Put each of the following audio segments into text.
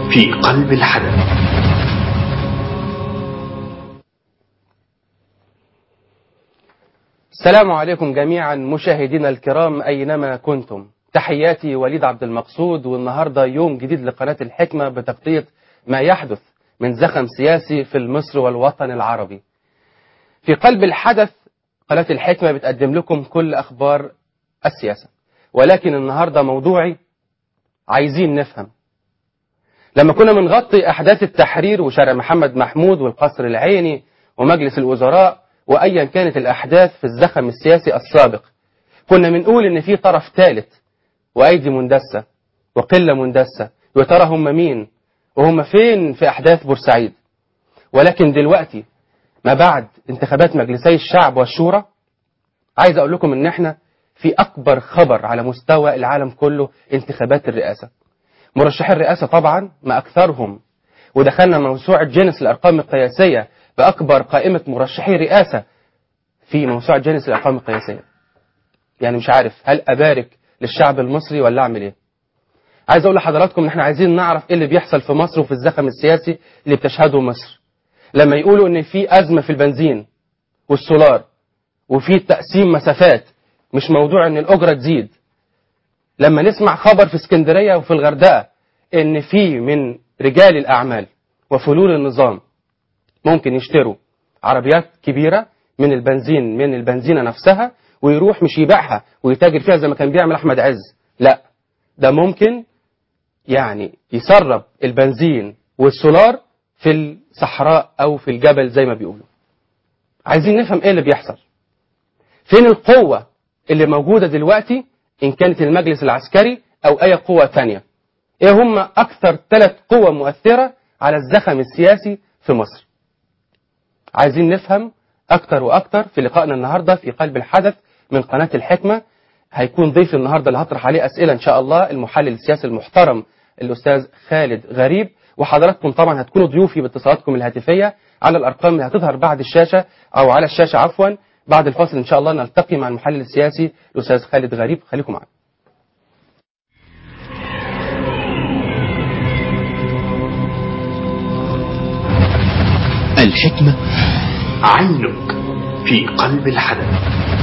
في قلب الحدث السلام عليكم جميعا مشاهدينا الكرام أينما كنتم تحياتي وليد عبد المقصود والنهاردة يوم جديد لقناة الحكمة بتغطية ما يحدث من زخم سياسي في مصر والوطن العربي في قلب الحدث قناة الحكمة بتقدم لكم كل أخبار السياسة ولكن النهاردة موضوعي عايزين نفهم لما كنا بنغطي أحداث التحرير وشارع محمد محمود والقصر العيني ومجلس الوزراء وأيا كانت الأحداث في الزخم السياسي السابق كنا بنقول إن في طرف ثالث وأيدي مندسة وقلة مندسة ويا ترى هم مين وهم فين في أحداث بورسعيد ولكن دلوقتي ما بعد انتخابات مجلسي الشعب والشورى عايز أقول لكم إن إحنا في أكبر خبر على مستوى العالم كله انتخابات الرئاسة مرشحي الرئاسة طبعا ما أكثرهم ودخلنا موسوعة جينيس الأرقام القياسية بأكبر قائمة مرشحي رئاسة في موسوعة جينيس الأرقام القياسية يعني مش عارف هل أبارك للشعب المصري ولا أعمل إيه عايز أقول لحضراتكم إن إحنا عايزين نعرف إيه اللي بيحصل في مصر وفي الزخم السياسي اللي بتشهده مصر لما يقولوا إن في أزمة في البنزين والسولار وفي تقسيم مسافات مش موضوع إن الأجرة تزيد لما نسمع خبر في اسكندرية وفي الغردقة إن في من رجال الأعمال وفلول النظام ممكن يشتروا عربيات كبيرة من البنزين من البنزينة نفسها ويروح مش يبيعها ويتاجر فيها زي ما كان بيعمل أحمد عز لا ده ممكن يعني يسرب البنزين والسولار في الصحراء أو في الجبل زي ما بيقولوا عايزين نفهم إيه اللي بيحصل فين القوة اللي موجودة دلوقتي إن كانت المجلس العسكري أو أي قوة تانية إيه هم أكثر ثلاث قوى مؤثرة على الزخم السياسي في مصر عايزين نفهم أكتر وأكتر في لقائنا النهاردة في قلب الحدث من قناة الحكمة هيكون ضيف النهاردة اللي هطرح عليه أسئلة إن شاء الله المحلل السياسي المحترم الأستاذ خالد غريب وحضراتكم طبعا هتكونوا ضيوفي باتصالاتكم الهاتفية على الأرقام اللي هتظهر بعد الشاشة أو على الشاشة عفوا بعد الفاصل إن شاء الله نلتقي مع المحلل السياسي الأستاذ خالد غريب خليكم معنا الحكمة عينك في قلب الحدث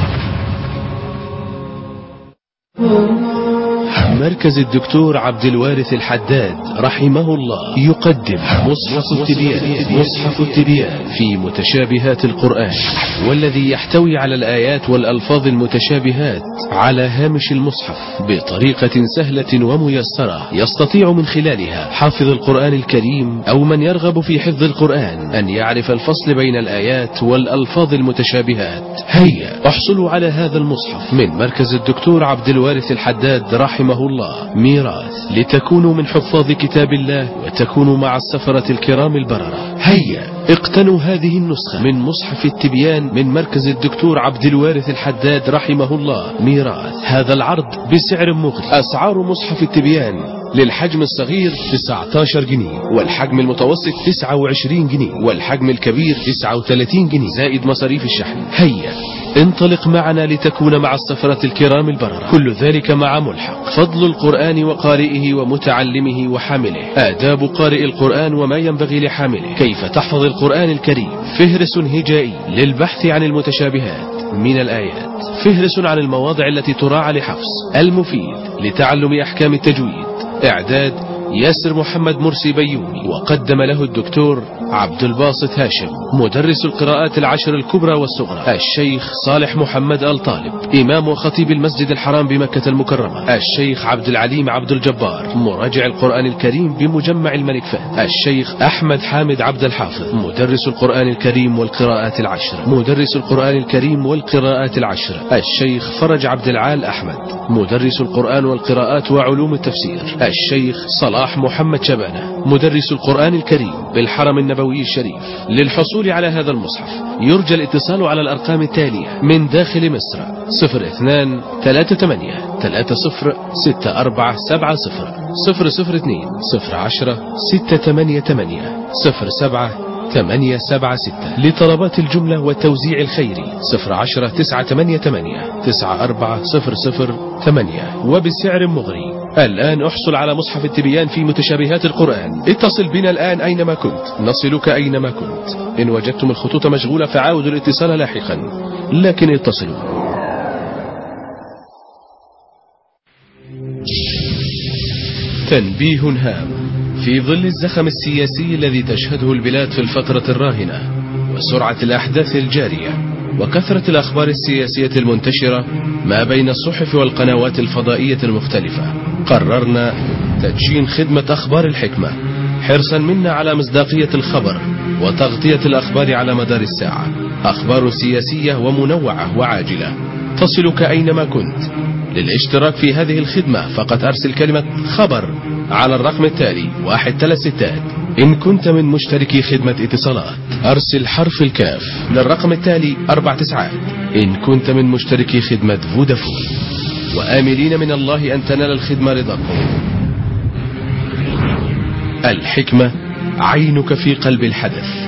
مركز الدكتور عبد الوارث الحداد رحمه الله يقدم مصحف التبيان مصحف التبيان في متشابهات القرآن والذي يحتوي على الآيات والألفاظ المتشابهات على هامش المصحف بطريقة سهلة وميسرة يستطيع من خلالها حافظ القرآن الكريم أو من يرغب في حفظ القرآن أن يعرف الفصل بين الآيات والألفاظ المتشابهات هيا احصلوا على هذا المصحف من مركز الدكتور عبد الوارث الحداد رحمه الله ميراث لتكونوا من حفاظ كتاب الله وتكونوا مع السفرة الكرام البررة هيا اقتنوا هذه النسخة من مصحف التبيان من مركز الدكتور عبد الوارث الحداد رحمه الله ميراث هذا العرض بسعر مغري أسعار مصحف التبيان للحجم الصغير 19 جنيه والحجم المتوسط 29 جنيه والحجم الكبير 39 جنيه زائد مصاريف الشحن هيا انطلق معنا لتكون مع السفرة الكرام البررة كل ذلك مع ملحق فضل القرآن وقارئه ومتعلمه وحامله آداب قارئ القرآن وما ينبغي لحامله كيف تحفظ القرآن الكريم فهرس هجائي للبحث عن المتشابهات من الآيات فهرس عن المواضع التي تراعى لحفظ المفيد لتعلم أحكام التجويد إعداد ياسر محمد مرسي بيومي وقدم له الدكتور عبد الباسط هاشم مدرس القراءات العشر الكبرى والصغرى الشيخ صالح محمد الطالب إمام وخطيب المسجد الحرام بمكة المكرمة الشيخ عبد العليم عبد الجبار مراجع القرآن الكريم بمجمع الملك فهد الشيخ أحمد حامد عبد الحافظ مدرس القرآن الكريم والقراءات العشر مدرس القرآن الكريم والقراءات العشر الشيخ فرج عبد العال أحمد مدرس القرآن والقراءات وعلوم التفسير الشيخ صلاح محمد شبانة مدرس القرآن الكريم بالحرم النبوي الشريف للحصول على هذا المصحف يرجى الاتصال على الأرقام التالية من داخل مصر 02 38 30 6470 002 010 688 07 ثمانية سبعة ستة لطلبات الجملة والتوزيع الخيري صفر عشرة تسعة ثمانية ثمانية تسعة أربعة صفر صفر ثمانية وبسعر مغري الآن احصل على مصحف التبيان في متشابهات القرآن اتصل بنا الآن أينما كنت نصلك أينما كنت إن وجدتم الخطوط مشغولة فعاودوا الاتصال لاحقا لكن اتصلوا تنبيه هام في ظل الزخم السياسي الذي تشهده البلاد في الفترة الراهنة وسرعة الأحداث الجارية وكثرة الأخبار السياسية المنتشرة ما بين الصحف والقنوات الفضائية المختلفة قررنا تدشين خدمة أخبار الحكمة حرصا منا على مصداقية الخبر وتغطية الأخبار على مدار الساعة أخبار سياسية ومنوعة وعاجلة تصلك أينما كنت للاشتراك في هذه الخدمة فقط أرسل كلمة خبر على الرقم التالي واحد ثلاث ستات إن كنت من مشتركي خدمة اتصالات أرسل حرف الكاف للرقم التالي أربع تسعات إن كنت من مشتركي خدمة فودافون وآملين من الله أن تنال الخدمة رضاكم الحكمة عينك في قلب الحدث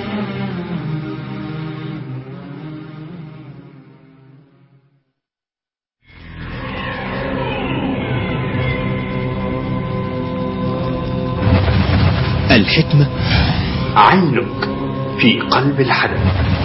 الحكمة عينك في قلب الحدث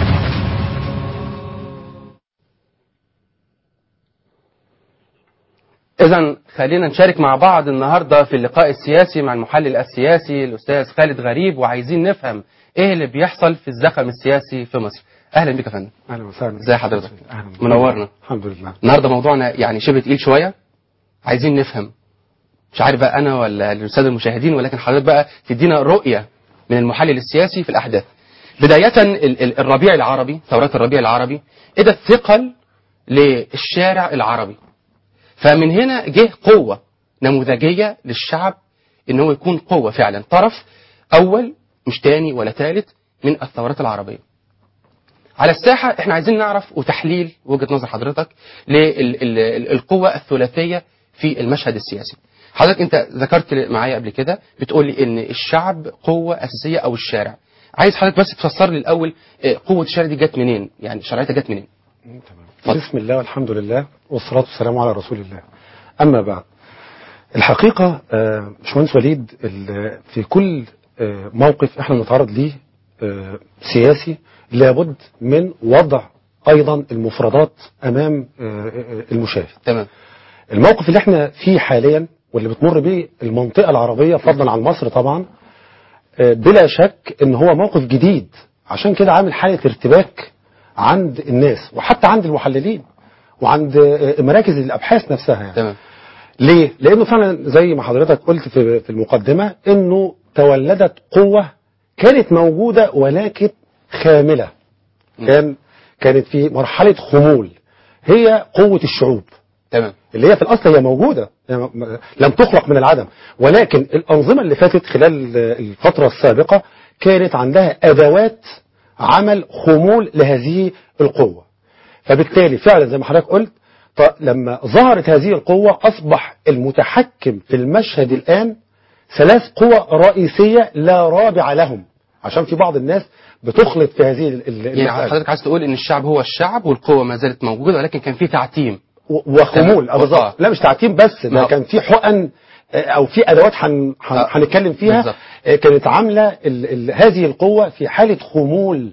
إذا خلينا نشارك مع بعض النهارده في اللقاء السياسي مع المحلل السياسي الأستاذ خالد غريب وعايزين نفهم إيه اللي بيحصل في الزخم السياسي في مصر. أهلا بك يا فندم. اهلا وسهلا ازي حضرتك؟ اهلا منورنا. الحمد لله النهارده موضوعنا يعني شبه تقيل شوية. عايزين نفهم. مش عارف بقى أنا ولا الأستاذ المشاهدين ولكن حضرتك بقى تدينا رؤية من المحلل السياسي في الأحداث. بداية ال- ال- الربيع العربي، ثورات الربيع العربي، ادت ثقل للشارع العربي. فمن هنا جه قوة نموذجية للشعب ان هو يكون قوة فعلا طرف اول مش تاني ولا ثالث من الثورات العربية على الساحة احنا عايزين نعرف وتحليل وجهة نظر حضرتك للقوة الثلاثية في المشهد السياسي حضرتك انت ذكرت معايا قبل كده بتقول لي ان الشعب قوة اساسية او الشارع عايز حضرتك بس تفسر لي الاول اه، قوة الشارع دي جت منين يعني شرعيتها جت منين اتفضل. بسم الله والحمد لله والصلاة والسلام على رسول الله أما بعد الحقيقة آه، باشمهندس وليد ال- في كل آه، موقف احنا نتعرض ليه آه، سياسي لابد من وضع أيضا المفردات أمام آه، آه، المشاهد تمام الموقف اللي احنا فيه حاليا واللي بتمر به المنطقة العربية فضلا عن مصر طبعا آه، بلا شك ان هو موقف جديد عشان كده عامل حالة ارتباك عند الناس وحتى عند المحللين وعند آه، مراكز الابحاث نفسها يعني. تمام ليه؟ لانه فعلا زي ما حضرتك قلت في في المقدمة انه تولدت قوة كانت موجودة ولكن خاملة كان كانت في مرحلة خمول هي قوة الشعوب تمام اللي هي في الاصل هي موجوده هي م- م- لم تخلق من العدم ولكن الانظمه اللي فاتت خلال الفتره السابقه كانت عندها ادوات عمل خمول لهذه القوه فبالتالي فعلا زي ما حضرتك قلت ط- لما ظهرت هذه القوه اصبح المتحكم في المشهد الان ثلاث قوى رئيسيه لا رابع لهم عشان في بعض الناس بتخلط في هذه ال- ال- يعني المسألة. حضرتك عايز تقول ان الشعب هو الشعب والقوة ما زالت موجودة ولكن كان في تعتيم و- وخمول تمام. آه بالظبط آه. لا مش تعتيم بس ما- ده كان في حقن آه، او في ادوات هن- هن- آه. هنتكلم فيها بالظبط. آه، كانت عامله ال ال هذه القوه في حاله خمول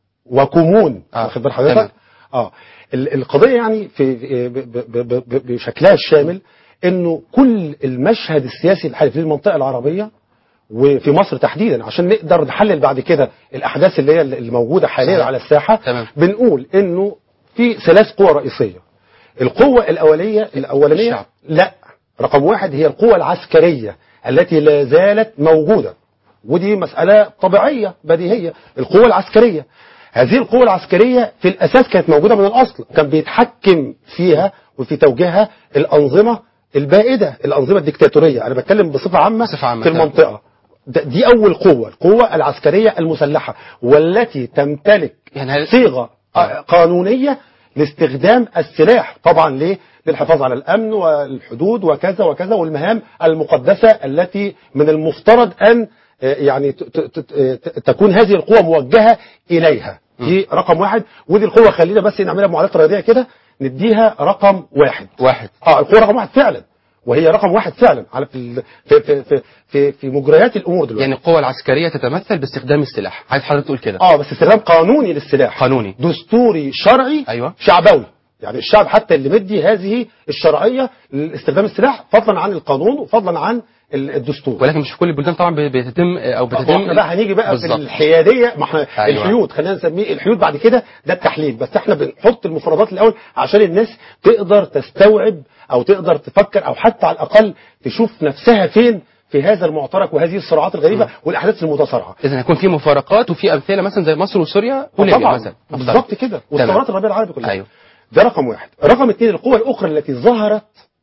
وكمون آه. واخد بال تمام. حضرتك اه ال- القضيه يعني في ب- ب- ب- ب- بشكلها الشامل انه كل المشهد السياسي الحالي في المنطقه العربيه وفي مصر تحديدا عشان نقدر نحلل بعد كده الاحداث اللي هي الموجوده حاليا صحيح. على الساحه تمام. بنقول انه في ثلاث قوى رئيسيه القوة الأولية الأولانية الشعب. لا رقم واحد هي القوة العسكرية التي لا زالت موجودة ودي مسألة طبيعية بديهية القوة العسكرية هذه القوة العسكرية في الأساس كانت موجودة من الأصل كان بيتحكم فيها وفي توجيهها الأنظمة البائدة الأنظمة الديكتاتورية أنا بتكلم بصفة عامة, بصفة عامة، في تمام. المنطقة ده- دي أول قوة القوة العسكرية المسلحة والتي تمتلك يعني هل- صيغة آه، قانونية لاستخدام السلاح طبعا ليه للحفاظ على الأمن والحدود وكذا وكذا والمهام المقدسة التي من المفترض أن آه، يعني ت- ت- ت- ت- تكون هذه القوة موجهة إليها دي رقم واحد ودي القوة خلينا بس نعملها معادلات رياضية كده نديها رقم واحد واحد اه القوة رقم واحد فعلا وهي رقم واحد فعلا على في ال- في في في, في, في مجريات الأمور دلوقتي يعني القوة العسكرية تتمثل باستخدام السلاح عايز حضرتك تقول كده اه بس استخدام قانوني للسلاح قانوني. دستوري شرعي أيوة. شعبوي يعني الشعب حتى اللي مدي هذه الشرعيه لاستخدام السلاح فضلا عن القانون وفضلا عن ال- الدستور ولكن مش في كل البلدان طبعا ب- بتتم او ما بتتم احنا بقى هنيجي بقى بالظبط. في الحياديه ما احنا أيوة. الحيود خلينا نسميه الحيود بعد كده ده التحليل بس احنا بنحط المفردات الاول عشان الناس تقدر تستوعب او تقدر تفكر او حتى على الاقل تشوف نفسها فين في هذا المعترك وهذه الصراعات الغريبه والاحداث المتصارعه اذا هيكون في مفارقات وفي امثله مثلا زي مصر وسوريا وليبيا طبعا مثلا بالظبط كده والثورات الربيع العربي كلها أيوة. ده رقم واحد رقم اثنين القوى الاخرى التي ظهرت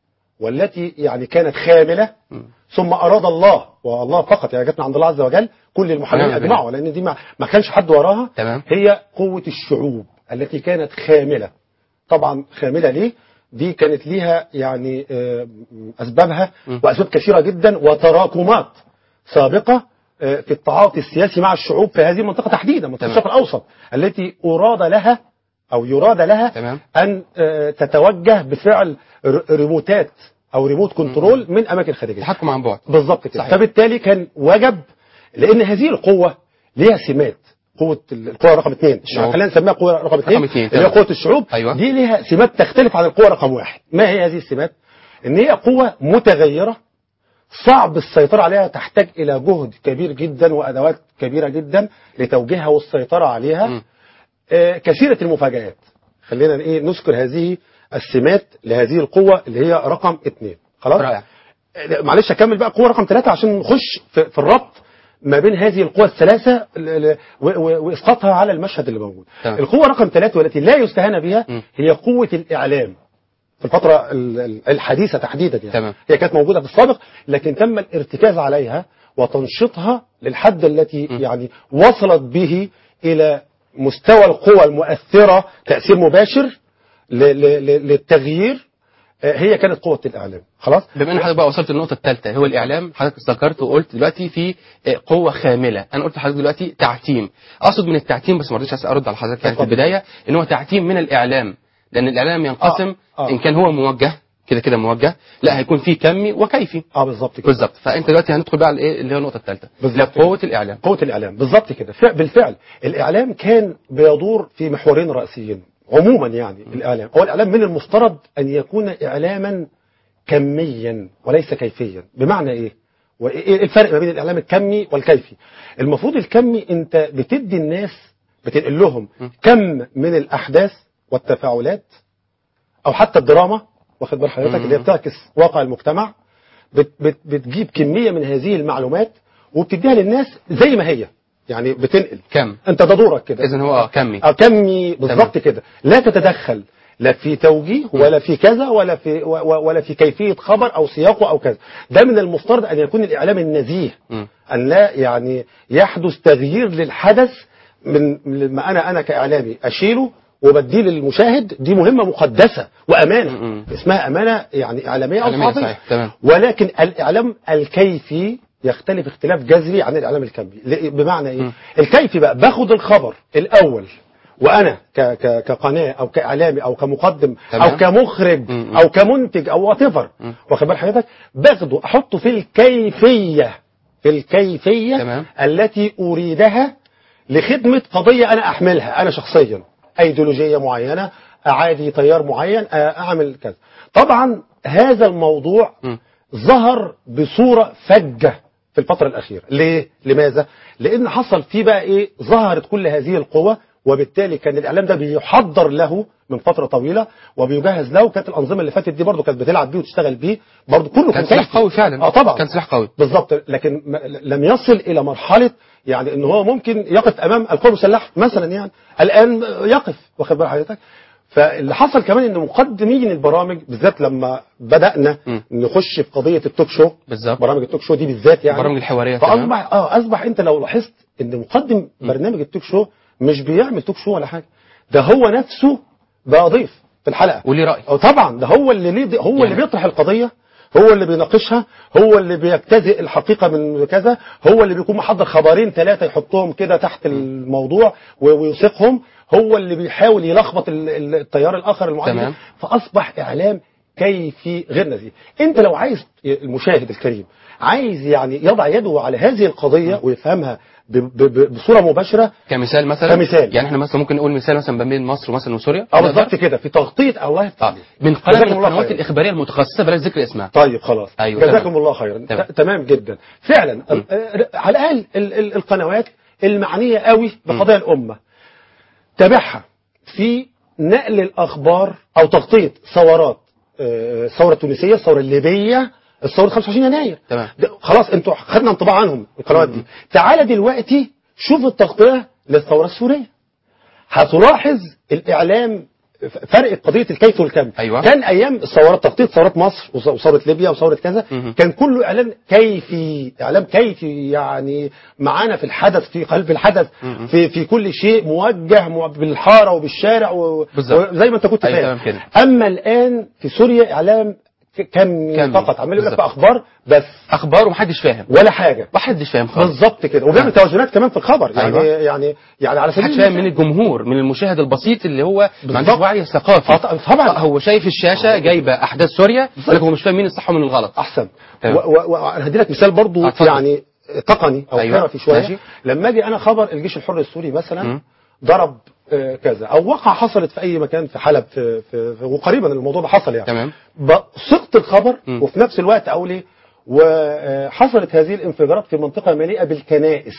والتي يعني كانت خامله ثم اراد الله والله فقط يعني جاتنا عند الله عز وجل كل المحللين نعم. اجمعوا لان دي ما, ما كانش حد وراها تمام. هي قوه الشعوب التي كانت خامله طبعا خامله ليه دي كانت ليها يعني آه، اسبابها واسباب كثيره جدا وتراكمات سابقه آه، في التعاطي السياسي مع الشعوب في هذه المنطقه تحديدا منطقه تمام. الشرق الاوسط التي اراد لها او يراد لها تمام. ان آه، تتوجه بفعل ر- ريموتات او ريموت كنترول من اماكن خارجيه تحكم عن بعد بالظبط كده صحيح. فبالتالي كان وجب لان هذه القوه ليها سمات قوه ال- القوه رقم اثنين الشعوب. خلينا نسميها قوه رقم اثنين رقم اثنين، اللي هي تمام. قوه الشعوب أيوة. دي ليها سمات تختلف عن القوه رقم واحد ما هي هذه السمات ان هي قوه متغيره صعب السيطرة عليها تحتاج إلى جهد كبير جدا وأدوات كبيرة جدا لتوجيهها والسيطرة عليها مم. آه، كثيرة المفاجآت خلينا ايه نذكر هذه السمات لهذه القوة اللي هي رقم اثنين خلاص رائع. آه، معلش اكمل بقى قوة رقم ثلاثة عشان نخش في, في الربط ما بين هذه القوى الثلاثة ل- ل- و- و- وإسقاطها على المشهد اللي موجود تمام. القوة رقم ثلاثة والتي لا يستهان بها مم. هي قوة الإعلام في الفترة ال- ال- الحديثة تحديدا يعني تمام. هي كانت موجودة في السابق لكن تم الارتكاز عليها وتنشيطها للحد التي يعني وصلت به إلى مستوى القوى المؤثرة تأثير مباشر ل- ل- ل- للتغيير آه، هي كانت قوة الإعلام خلاص بما ان حضرتك بقى وصلت للنقطه الثالثه هو الاعلام حضرتك ذكرت وقلت دلوقتي في آه، قوه خامله انا قلت لحضرتك دلوقتي تعتيم اقصد من التعتيم بس ما رضيتش ارد على حضرتك يعني في اتفضل. البدايه ان هو تعتيم من الاعلام لان الاعلام ينقسم آه، آه. ان كان هو موجه كده كده موجه لا هيكون في كمي وكيفي اه بالظبط كده بالظبط فانت دلوقتي هندخل بقى على ايه اللي هو النقطه الثالثه بالظبط لا قوه الاعلام قوة الإعلام بالظبط كده فع- بالفعل الإعلام كان بيدور في محورين رئيسيين عموما يعني الإعلام هو الإعلام من المفترض أن يكون إعلاما كميا وليس كيفيا بمعنى إيه؟ وإيه الفرق ما بين الإعلام الكمي والكيفي؟ المفروض الكمي أنت بتدي الناس بتنقل لهم كم من الأحداث والتفاعلات أو حتى الدراما واخد بال حضرتك اللي هي بتعكس واقع المجتمع بت بت بتجيب كمية من هذه المعلومات وبتديها للناس زي ما هي يعني بتنقل كم انت ده دورك كده اذا هو كمي اه كمي بالظبط كده لا تتدخل لا في توجيه ولا في كذا ولا في و- و- ولا في كيفيه خبر او سياقه او كذا ده من المفترض ان يكون الاعلام النزيه مم. ان لا يعني يحدث تغيير للحدث من من ما انا انا كاعلامي اشيله وبديه للمشاهد دي مهمه مقدسه وامانه مم. اسمها امانه يعني اعلاميه او إعلامية، صحفيه صحيح، تمام. ولكن الاعلام الكيفي يختلف اختلاف جذري عن الاعلام الكمي ل- بمعنى ايه مم. الكيفي بقى باخد الخبر الاول وانا ك ك كقناه او كاعلامي او كمقدم تمام. او كمخرج مم. او كمنتج او وات ايفر مم. واخد بال حضرتك باخده احطه في الكيفيه في الكيفيه تمام. التي اريدها لخدمه قضيه انا احملها انا شخصيا ايديولوجيه معينه اعادي تيار معين اعمل كذا طبعا هذا الموضوع مم. ظهر بصورة فجة في الفترة الأخيرة ليه؟ لماذا؟ لأن حصل فيه بقى إيه؟ ظهرت كل هذه القوة وبالتالي كان الإعلام ده بيحضر له من فترة طويلة وبيجهز له كانت الأنظمة اللي فاتت دي برضه كانت بتلعب بيه وتشتغل بيه برضه كله كان كان سلاح كيفي. قوي فعلا اه طبعا كان سلاح قوي بالظبط لكن م- لم يصل إلى مرحلة يعني ان هو ممكن يقف امام القوى المسلحه مثلا يعني الان يقف واخد بال حضرتك فاللي حصل كمان ان مقدمين البرامج بالذات لما بدانا م. نخش في قضيه التوك شو بالظبط. برامج التوك شو دي بالذات يعني البرامج الحوارية، تمام. فاصبح اه اصبح انت لو لاحظت ان مقدم برنامج التوك شو مش بيعمل توك شو ولا حاجه ده هو نفسه بقى ضيف في الحلقه وليه رأي أو طبعا ده هو اللي ليه هو يعني- اللي بيطرح القضيه هو اللي بيناقشها هو اللي بيجتزئ الحقيقه من كذا هو اللي بيكون محضر خبرين ثلاثه يحطهم كده تحت الموضوع و- ويوثقهم هو اللي بيحاول يلخبط ال- ال- التيار الاخر المعين تمام. فاصبح اعلام كيفي غير نزيه انت لو عايز المشاهد الكريم عايز يعني يضع يده على هذه القضيه ويفهمها ب- ب- ب- بصوره مباشره كمثال مثلا كمثال. يعني احنا مثلا ممكن نقول مثال مثلا ما بين مصر مثلا وسوريا اه نقدر؟ بالظبط كده في تغطيه اواه اه من قناه جزاكم الله القنوات خير. الاخباريه المتخصصه بلاش ذكر اسمها طيب خلاص أيوة، جزاكم تمام. الله خيرا تمام. ت- تمام جدا فعلا ال- آه، على الاقل ال- ال- القنوات المعنيه قوي بقضايا الامه تابعها في نقل الاخبار او تغطيه ثورات آه، الثوره التونسيه الثوره الليبيه الثوره 25 يناير تمام. ده- خلاص انتوا خدنا انطباع عنهم القنوات دي تعالى دلوقتي شوف التغطيه للثوره السوريه هتلاحظ الاعلام ف- فرق قضيه الكيف والكم أيوة. كان ايام الثورات تغطيه ثورات مصر وث- وثوره ليبيا وثوره كذا مهم. كان كله اعلام كيفي اعلام كيفي يعني معانا في الحدث في قلب الحدث مهم. في في كل شيء موجه مو- بالحاره وبالشارع و- بالظبط. وزي ما انت كنت أيوة، فاهم تمام كده. اما الان في سوريا اعلام ك- كمي كمي. فقط عمال يقول لك بالظبط. في اخبار بس اخبار ومحدش فاهم ولا حاجه محدش فاهم خالص بالظبط كده وبيعمل توازنات كمان في الخبر يعني أيوة. يعني يعني على سبيل محدش فاهم من المثال الجمهور من المشاهد البسيط اللي هو ما بالظبط. عندوش وعي ثقافي آه، ط- طبعا. آه، هو شايف الشاشه جايبه احداث سوريا لكن هو مش فاهم مين الصح ومن الغلط احسن تمام. وانا هدي لك مثال برضو آه، اتفضل. يعني تقني او أيوة، حرفي شويه ماشي. لما اجي انا خبر الجيش الحر السوري مثلا مم. ضرب آه، كذا او وقعه حصلت في اي مكان في حلب في, في, في وقريبا الموضوع ده حصل يعني تمام صقت الخبر مم. وفي نفس الوقت اقول ايه وحصلت هذه الانفجارات في منطقه مليئه بالكنائس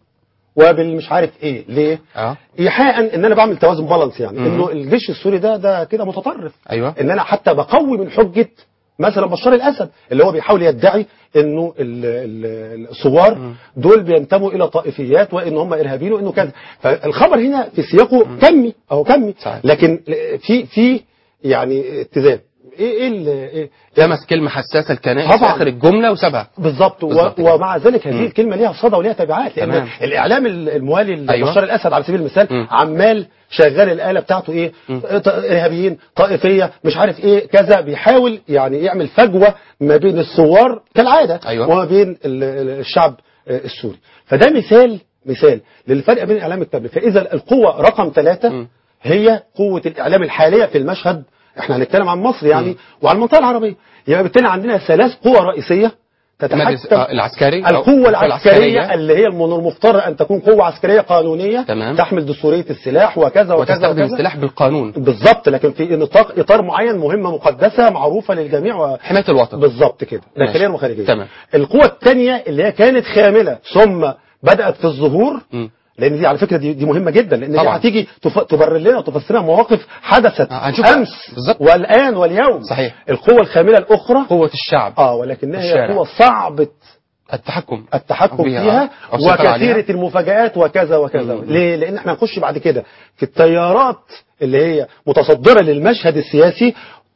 وبالمش عارف ايه ليه اه ايحاء ان انا بعمل توازن بالانس يعني مم. انه الجيش السوري ده ده كده متطرف ايوه ان انا حتى بقوي من حجه مثلا بشار الاسد اللي هو بيحاول يدعي انه ال- ال- الثوار دول بينتموا الى طائفيات وان هم ارهابيين وانه كذا فالخبر هنا في سياقه كمي اهو كمي صحيح. لكن في في يعني اتزان ايه ايه ال- ايه لمس كلمه حساسه الكنائس في طبعاً. اخر الجمله وسابها بالظبط و- بالظبط كده. ومع ذلك هذه مم. الكلمه ليها صدى وليها تبعات لان تمام. الاعلام ال- الموالي أيوة. لبشار الاسد على سبيل المثال مم. عمال شغال الاله بتاعته ايه مم. ط- ارهابيين طائفيه مش عارف ايه كذا بيحاول يعني يعمل فجوه ما بين الثوار كالعاده أيوة. وما بين ال- ال- الشعب آه، السوري فده مثال مثال للفرق بين الاعلام التابلت فاذا القوه رقم ثلاثه مم. هي قوه الاعلام الحاليه في المشهد احنا هنتكلم عن مصر يعني مم. وعلى المنطقه العربيه يبقى بالتالي عندنا ثلاث قوى رئيسيه المجلس تتحكم آه، العسكري أو القوة القوة العسكرية اللي هي من المفترض أن تكون قوة عسكرية قانونية تمام. تحمل دستورية السلاح وكذا وكذا وتستخدم وكذا السلاح بالقانون بالظبط لكن في نطاق إطار معين مهمة مقدسة معروفة للجميع و... حمايه الوطن بالظبط كده داخليا ماشي. وخارجيا تمام. القوة الثانية اللي هي كانت خاملة ثم بدأت في الظهور مم. لان دي على فكره دي, دي مهمه جدا لان دي طبعا. هتيجي تف... تبرر لنا وتفسر لنا مواقف حدثت آه، هنشوفها. امس بالظبط. والان واليوم صحيح. القوه الخامله الاخرى قوه الشعب اه ولكنها هي الشارع. قوه صعبه التحكم التحكم بها، فيها آه، أو السيطرة عليها. وكثيرة المفاجآت وكذا وكذا مم. ليه؟ لأن احنا هنخش بعد كده في التيارات اللي هي متصدرة للمشهد السياسي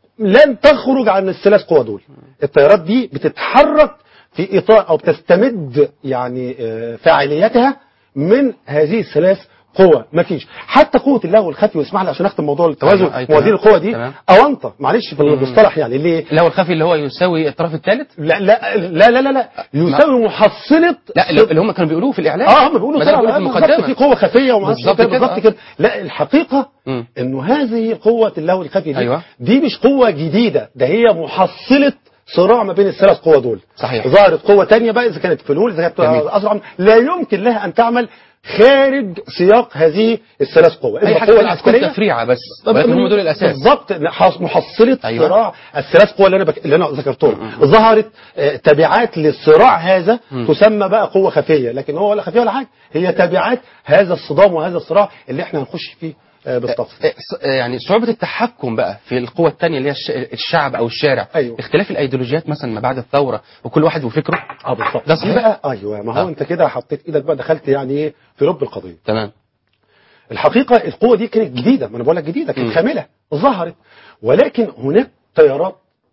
لن تخرج عن الثلاث قوى دول التيارات دي بتتحرك في إطار أو بتستمد يعني آه، فاعليتها من هذه الثلاث قوى مفيش حتى قوة اللهو الخفي واسمح لي عشان اختم موضوع التوازن أيوة، أيوة، تمام. موازين القوى دي تمام. أونطة معلش في المصطلح يعني ليه؟ اللي هو الخفي اللي هو يساوي الطرف الثالث لا لا لا لا لا, لا. يساوي محصلة لا اللي اللي هم كانوا بيقولوه في الاعلام اه هم بيقولوا ما ده كده بيقولوا في بالظبط، المقدمه في قوه خفيه وما اعرفش بالظبط إيه، كده، بالظبط آه. كده لا الحقيقه مم. انه هذه قوه اللهو الخفي دي أيوة. دي مش قوه جديده ده هي محصله صراع ما بين الثلاث قوى دول صحيح. ظهرت قوه تانية بقى اذا كانت فلول اذا كانت جميل. اصلا لا يمكن لها ان تعمل خارج سياق هذه الثلاث قوى اي إما حاجه القوه تانية تكون تفريعه بس ولكن هم دول الاساس بالظبط حص- محصله أيوة. صراع الثلاث قوى اللي انا بك... اللي انا ذكرتهم ظهرت آه، تبعات للصراع هذا مم. تسمى بقى قوه خفيه لكن هو ولا خفيه ولا حاجه هي تبعات هذا الصدام وهذا الصراع اللي احنا هنخش فيه آه، بالتفصيل آه، ص- آه، يعني صعوبة التحكم بقى في القوة الثانية اللي هي الش- الشعب أو الشارع أيوة. اختلاف الأيديولوجيات مثلا ما بعد الثورة وكل واحد وفكره اه بالظبط ده دي صحيح. بقى ايوه ما هو آه. انت كده حطيت ايدك بقى دخلت يعني ايه في لب القضيه تمام الحقيقه القوه دي كانت جديده ما انا بقول لك جديده مم. كانت خامله ظهرت ولكن هناك تيارات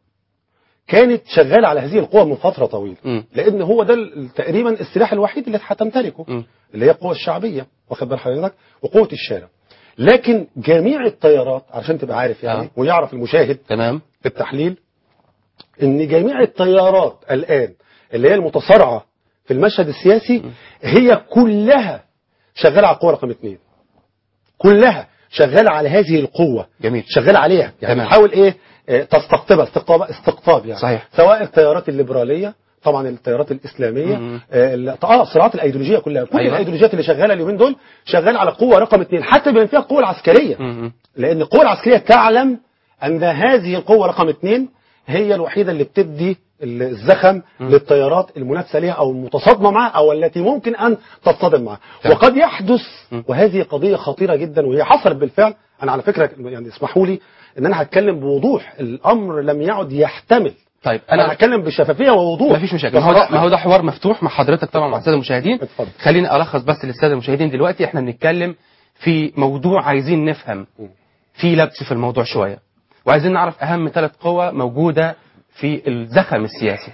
كانت شغاله على هذه القوه من فتره طويله مم. لان هو ده ال- تقريبا السلاح الوحيد اللي هتمتلكه مم. اللي هي القوه الشعبيه واخد بال حضرتك وقوه الشارع لكن جميع التيارات علشان تبقى عارف يعني آه. ويعرف المشاهد تمام في التحليل ان جميع التيارات الان اللي هي المتصارعه في المشهد السياسي هي كلها شغاله على القوه رقم اثنين كلها شغاله على هذه القوه جميل. شغاله عليها يعني تمام. تحاول ايه آه، تستقطبها استقطاب استقطاب يعني صحيح. سواء التيارات الليبراليه طبعا التيارات الاسلاميه مم. آه، ال- اه الصراعات الايديولوجيه كلها كل أيوة. الايديولوجيات اللي شغاله اليومين دول شغاله على القوه رقم اثنين حتى بما فيها القوه العسكريه مم. لان القوة العسكرية تعلم ان هذه القوة رقم اثنين هي الوحيدة اللي بتدي الزخم للتيارات المنافسة لها او المتصادمة معها او التي ممكن ان تصطدم معها تمام. وقد يحدث وهذه قضية خطيرة جدا وهي حصلت بالفعل انا على فكرة يعني اسمحوا لي ان انا هتكلم بوضوح الامر لم يعد يحتمل طيب انا انا هتكلم بشفافية ووضوح ما فيش مشاكل ما هو ده ما هو ده حوار مفتوح مع حضرتك طبعا مع الساده المشاهدين اتفضل. خليني الخص بس للساده المشاهدين دلوقتي احنا بنتكلم في موضوع عايزين نفهم في لبس في الموضوع شويه وعايزين نعرف اهم ثلاث قوى موجوده في الزخم السياسي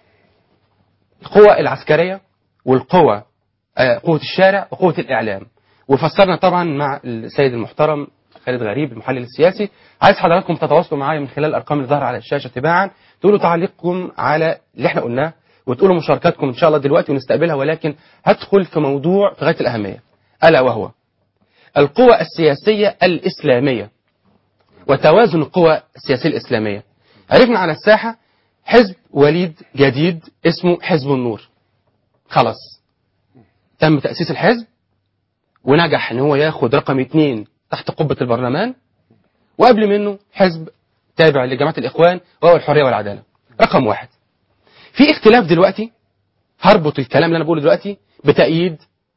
القوى العسكريه والقوى آه، قوه الشارع وقوه الاعلام وفسرنا طبعا مع السيد المحترم خالد غريب المحلل السياسي عايز حضراتكم تتواصلوا معايا من خلال الارقام اللي ظاهره على الشاشه تباعا تقولوا تعليقكم على اللي احنا قلناه وتقولوا مشاركاتكم ان شاء الله دلوقتي ونستقبلها ولكن هدخل في موضوع في غايه الاهميه الا وهو القوى السياسيه الاسلاميه وتوازن القوى السياسيه الاسلاميه عرفنا على الساحه حزب وليد جديد اسمه حزب النور خلاص تم تاسيس الحزب ونجح ان هو ياخد رقم اثنين تحت قبه البرلمان وقبل منه حزب تابع لجماعه الاخوان وهو الحريه والعداله رقم واحد في اختلاف دلوقتي هربط الكلام اللي انا بقوله دلوقتي بتأييد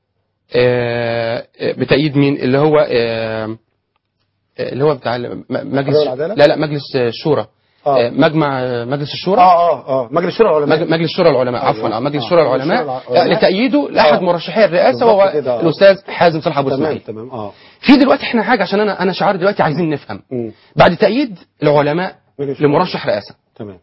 آه، آه، بتأييد مين اللي هو آه، آه، اللي هو بتاع الم- مجلس والعدالة؟ لا لا مجلس الشورى آه. آه، مجمع آه، مجلس الشورى اه اه اه مجلس شورى العلماء مج- مجلس شورى العلماء أيوة. عفوا آه، مجلس آه. شورى مجلس العلماء شورى آه، العلماء. لتأييده لأحد آه. مرشحي الرئاسة بالظبط وهو كده، آه. الأستاذ حازم صالح أبو تمام إسماعيل تمام اه في دلوقتي احنا حاجة عشان أنا أنا شعار دلوقتي عايزين نفهم مم. بعد تأييد العلماء مجلس شورى. لمرشح رئاسة تمام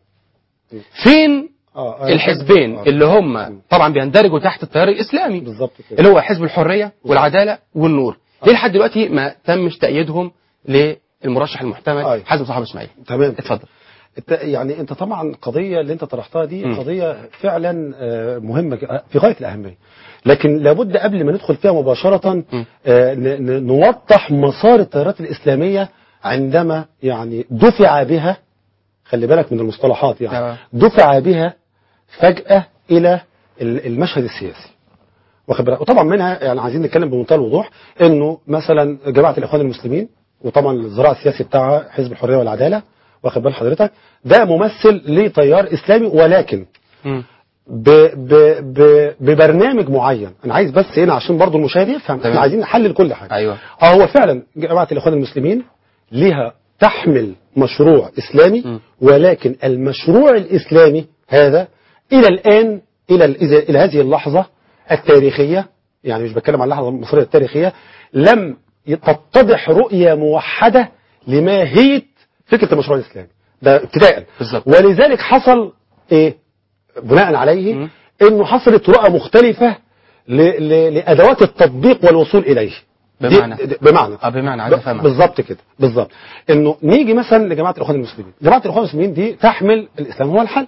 فين اه آه. الحزبين آه. اللي هم طبعا بيندرجوا تحت التيار الإسلامي بالظبط كده اللي هو حزب الحرية والعدالة والنور ليه لحد دلوقتي ما تمش تأييدهم للمرشح المحتمل أيوة. حازم صاحب إسماعيل تمام اتفضل انت يعني انت طبعا القضيه اللي انت طرحتها دي مم. قضيه فعلا آه، مهمه ج- في غايه الاهميه لكن لابد قبل ما ندخل فيها مباشره مم. آه، ن- ن- نوضح مسار التيارات الاسلاميه عندما يعني دفع بها خلي بالك من المصطلحات يعني تمام. دفع بها فجاه الى ال- المشهد السياسي واخد بالك وطبعا منها يعني عايزين نتكلم بمنتهى الوضوح انه مثلا جماعه الاخوان المسلمين وطبعا الذراع السياسي بتاعها حزب الحريه والعداله واخد بال حضرتك ده ممثل لتيار اسلامي ولكن مم. ب ب ب ببرنامج معين انا عايز بس هنا عشان برضو المشاهد يفهم تمام. احنا عايزين نحلل كل حاجه أيوة. اه هو فعلا جماعه الاخوان المسلمين ليها تحمل مشروع اسلامي م. ولكن المشروع الاسلامي هذا الى الان الى ال- إذا- الى هذه اللحظه التاريخيه يعني مش بتكلم عن اللحظه المصريه التاريخيه لم تتضح رؤيه موحده لماهيه فكره المشروع الاسلامي ده ابتداء بالظبط. ولذلك حصل ايه بناء عليه م. انه حصلت رؤى مختلفه ل... ل... لادوات التطبيق والوصول اليه دي- بمعنى؟ دي- بمعنى اه بمعنى عايز افهمها بالظبط كده بالظبط انه نيجي مثلا لجماعه الاخوان المسلمين جماعه الاخوان المسلمين دي تحمل الاسلام هو الحل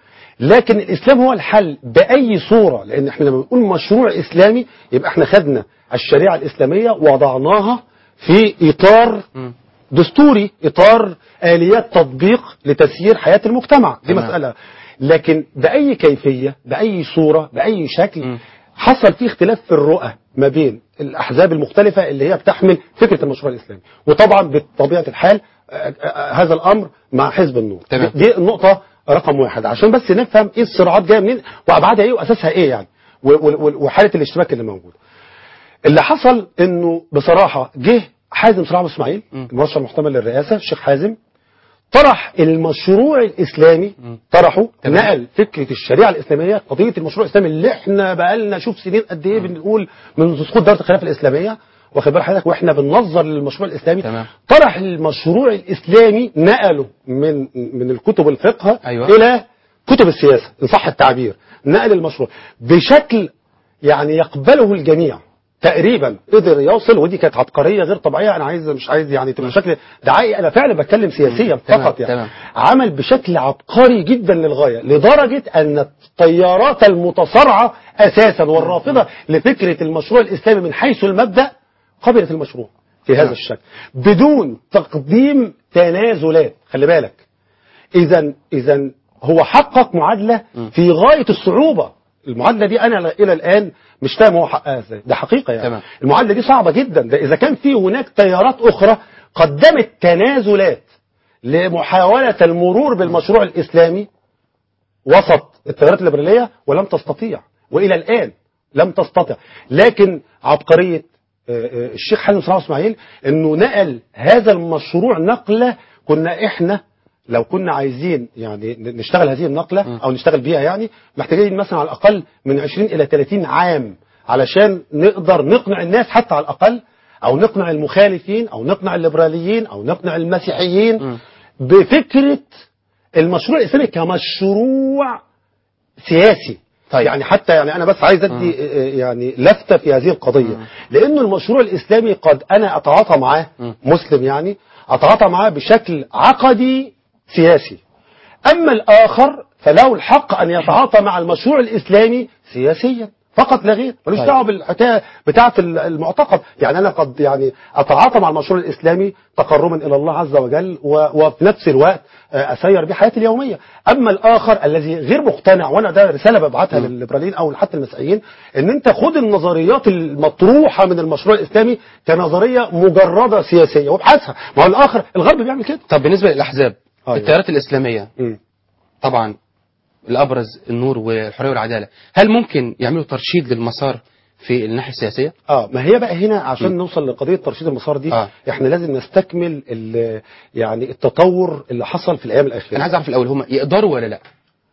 لكن الاسلام هو الحل باي صوره لان احنا لما بنقول مشروع اسلامي يبقى احنا خدنا الشريعه الاسلاميه وضعناها في اطار مم. دستوري اطار اليات تطبيق لتسيير حياه المجتمع دي تمام. مساله لكن باي كيفيه باي صوره باي شكل مم. حصل فيه اختلاف في الرؤى ما بين الاحزاب المختلفه اللي هي بتحمل فكره المشروع الاسلامي وطبعا بطبيعه الحال آه، آه، هذا الامر مع حزب النور تمام. دي النقطه رقم واحد عشان بس نفهم ايه الصراعات جايه منين وابعادها ايه واساسها ايه يعني و- و- و- وحاله الاشتباك اللي موجود اللي حصل انه بصراحه جه حازم صلاح أبو اسماعيل مم. المرشح المحتمل للرئاسه الشيخ حازم طرح المشروع الاسلامي مم. طرحه تمام. نقل فكره الشريعه الاسلاميه قضيه المشروع الاسلامي اللي احنا بقالنا شوف سنين قد ايه بنقول منذ سقوط دوله الخلافه الاسلاميه واخد بال حضرتك واحنا بننظر للمشروع الاسلامي تمام. طرح المشروع الاسلامي نقله من من الكتب الفقه أيوة. الى كتب السياسه ان صح التعبير نقل المشروع بشكل يعني يقبله الجميع تقريبا قدر يوصل ودي كانت عبقريه غير طبيعيه انا عايز مش عايز يعني تبقى بشكل دعائي انا فعلا بتكلم سياسيا تمام، فقط يعني تمام. عمل بشكل عبقري جدا للغايه لدرجه ان التيارات المتصارعه اساسا والرافضه لفكره المشروع الاسلامي من حيث المبدا قبلت المشروع في هذا نعم. الشكل بدون تقديم تنازلات خلي بالك اذا اذا هو حقق معادله في غايه الصعوبه المعادله دي انا ل- الى الان مش فاهم هو حققها ازاي ده حقيقه يعني تمام. المعادله دي صعبه جدا ده اذا كان في هناك تيارات اخرى قدمت تنازلات لمحاوله المرور بالمشروع الاسلامي وسط التيارات الليبراليه ولم تستطيع والى الان لم تستطع لكن عبقريه آه، آه، الشيخ حازم صلاح اسماعيل انه نقل هذا المشروع نقله كنا احنا لو كنا عايزين يعني ن- نشتغل هذه النقله او نشتغل بيها يعني محتاجين مثلا على الاقل من 20 الى 30 عام علشان نقدر نقنع الناس حتى على الاقل او نقنع المخالفين او نقنع الليبراليين او نقنع المسيحيين بفكره المشروع الاسلامي كمشروع سياسي طيب. يعني حتى يعني انا بس عايز ادي آه، يعني لفته في هذه القضيه لانه المشروع الاسلامي قد انا اتعاطى معاه مسلم يعني اتعاطى معاه بشكل عقدي سياسي اما الاخر فله الحق ان يتعاطى مع المشروع الاسلامي سياسيا فقط لا غير ملوش طيب. دعوه بالحكايه بتاعه المعتقد يعني انا قد يعني اتعاطى مع المشروع الاسلامي تقربا الى الله عز وجل و- وفي نفس الوقت آه، اسير بيه حياتي اليوميه اما الاخر الذي غير مقتنع وانا ده رساله ببعتها للليبراليين او حتى المسيحيين ان انت خد النظريات المطروحه من المشروع الاسلامي كنظريه مجرده سياسيه وابحثها ما هو الاخر الغرب بيعمل كده طب بالنسبه للاحزاب أيوة. التيارات الاسلاميه مم. طبعا الابرز النور والحريه والعداله هل ممكن يعملوا ترشيد للمسار في الناحيه السياسيه اه ما هي بقى هنا عشان نوصل لقضيه ترشيد المسار دي آه. احنا لازم نستكمل ال- يعني التطور اللي حصل في الايام الاخيره انا عايز اعرف الاول هم يقدروا ولا لا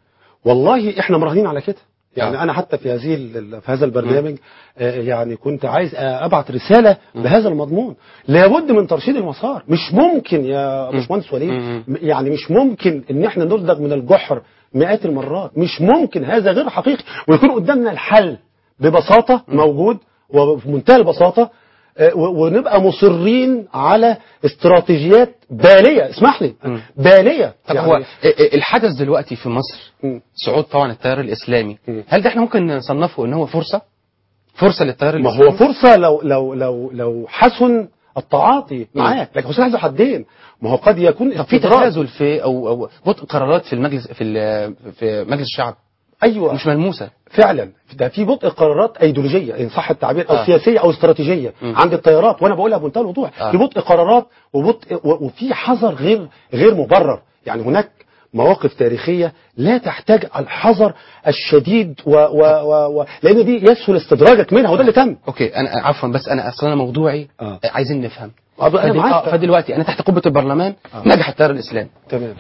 والله احنا مراهنين على كده يعني آه. انا حتى في هذه ال- في هذا البرنامج آه، يعني كنت عايز آه، ابعت رساله بهذا المضمون لابد من ترشيد المسار مش ممكن يا باشمهندس وليد مم. م- يعني مش ممكن ان احنا نلدغ من الجحر مئات المرات مش ممكن هذا غير حقيقي ويكون قدامنا الحل ببساطه موجود وفي منتهى البساطه آه، و- ونبقى مصرين على استراتيجيات باليه اسمح لي مم. باليه طب هو الحدث دلوقتي في مصر مم. صعود طبعا التيار الاسلامي مم. هل ده احنا ممكن نصنفه ان هو فرصه فرصه للتيار ما الاسلامي هو فرصة لو لو لو لو حسن التعاطي معاك لكن حسن عنده حدين ما هو قد يكون طب في استدراج. تنازل في او او بطء قرارات في المجلس في ال- في مجلس الشعب ايوه مش ملموسه فعلا ده في بطء قرارات ايديولوجيه ان صح التعبير او آه. سياسيه او استراتيجيه مم. عند التيارات وانا بقولها بمنتهى الوضوح آه. في بطء قرارات وبطء و- وفي حذر غير غير مبرر يعني هناك مواقف تاريخيه لا تحتاج الحذر الشديد و و و و لان دي يسهل استدراجك منها وده اللي تم اوكي انا عفوا بس انا اصلا انا موضوعي آه. عايزين نفهم آه، أنا فدل- معاك. آه، فدلوقتي انا تحت قبه البرلمان نجح التيار الاسلامي تمام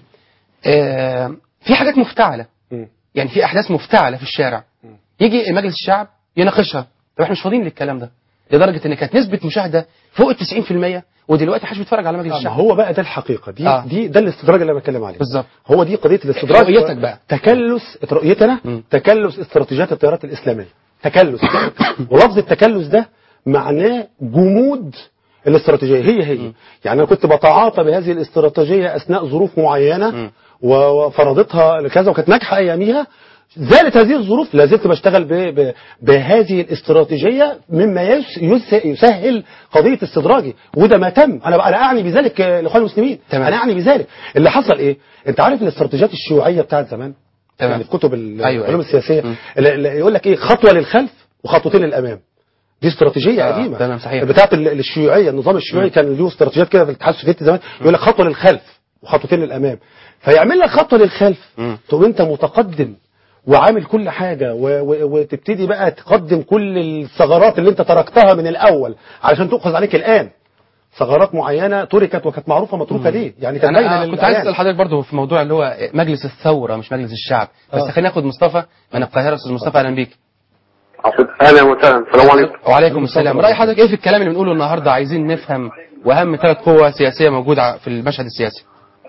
آه، في حاجات مفتعله مم. يعني في احداث مفتعله في الشارع يجي مجلس الشعب يناقشها طب احنا مش فاضيين للكلام ده لدرجه ان كانت نسبه مشاهده فوق ال 90% ودلوقتي محدش بيتفرج على مجلس آه، ما الشعب هو بقى ده الحقيقه دي آه. دي ده الاستدراج اللي انا بتكلم عليه بالظبط هو دي قضيه الاستدراج رؤيتك بقى. تكلس رؤيتنا مم. تكلس استراتيجيات التيارات الاسلاميه تكلس ولفظ التكلس ده معناه جمود الاستراتيجيه هي هي يعني انا كنت بتعاطى بهذه الاستراتيجيه اثناء ظروف معينه مم. و- وفرضتها لكذا وكانت ناجحه اياميها زالت هذه الظروف لا زلت بشتغل ب... ب... بهذه الاستراتيجيه مما يس... يس... يسهل قضيه استدراجي وده ما تم انا انا اعني بذلك آه، الاخوان المسلمين تمام. انا اعني بذلك اللي حصل ايه انت عارف الاستراتيجيات الشيوعيه بتاعت زمان تمام. يعني في كتب ال- أيوة، العلوم أيوة. السياسيه مم. اللي- اللي يقول لك ايه خطوه للخلف وخطوتين للامام دي استراتيجيه آه، قديمه تمام، صحيح. بتاعت ال- الشيوعيه النظام الشيوعي كان له استراتيجيات كده في الاتحاد السوفيتي زمان يقول لك خطوه للخلف وخطوتين للامام فيعمل لك خطوه للخلف مم. تقوم انت متقدم وعامل كل حاجة و... و... وتبتدي بقى تقدم كل الثغرات اللي انت تركتها من الأول علشان تؤخذ عليك الآن ثغرات معينة تركت وكانت معروفة متروكة ليه يعني كانت باينة انا كنت عايز للإعلان. اسال حضرتك برضه في موضوع اللي هو مجلس الثوره مش مجلس الشعب بس آه. خلينا ناخد مصطفى من القاهره استاذ مصطفى اهلا بيك اهلا وسهلا السلام عليكم وعليكم السلام راي حضرتك ايه في الكلام اللي بنقوله النهارده عايزين نفهم واهم ثلاث قوى سياسيه موجوده في المشهد السياسي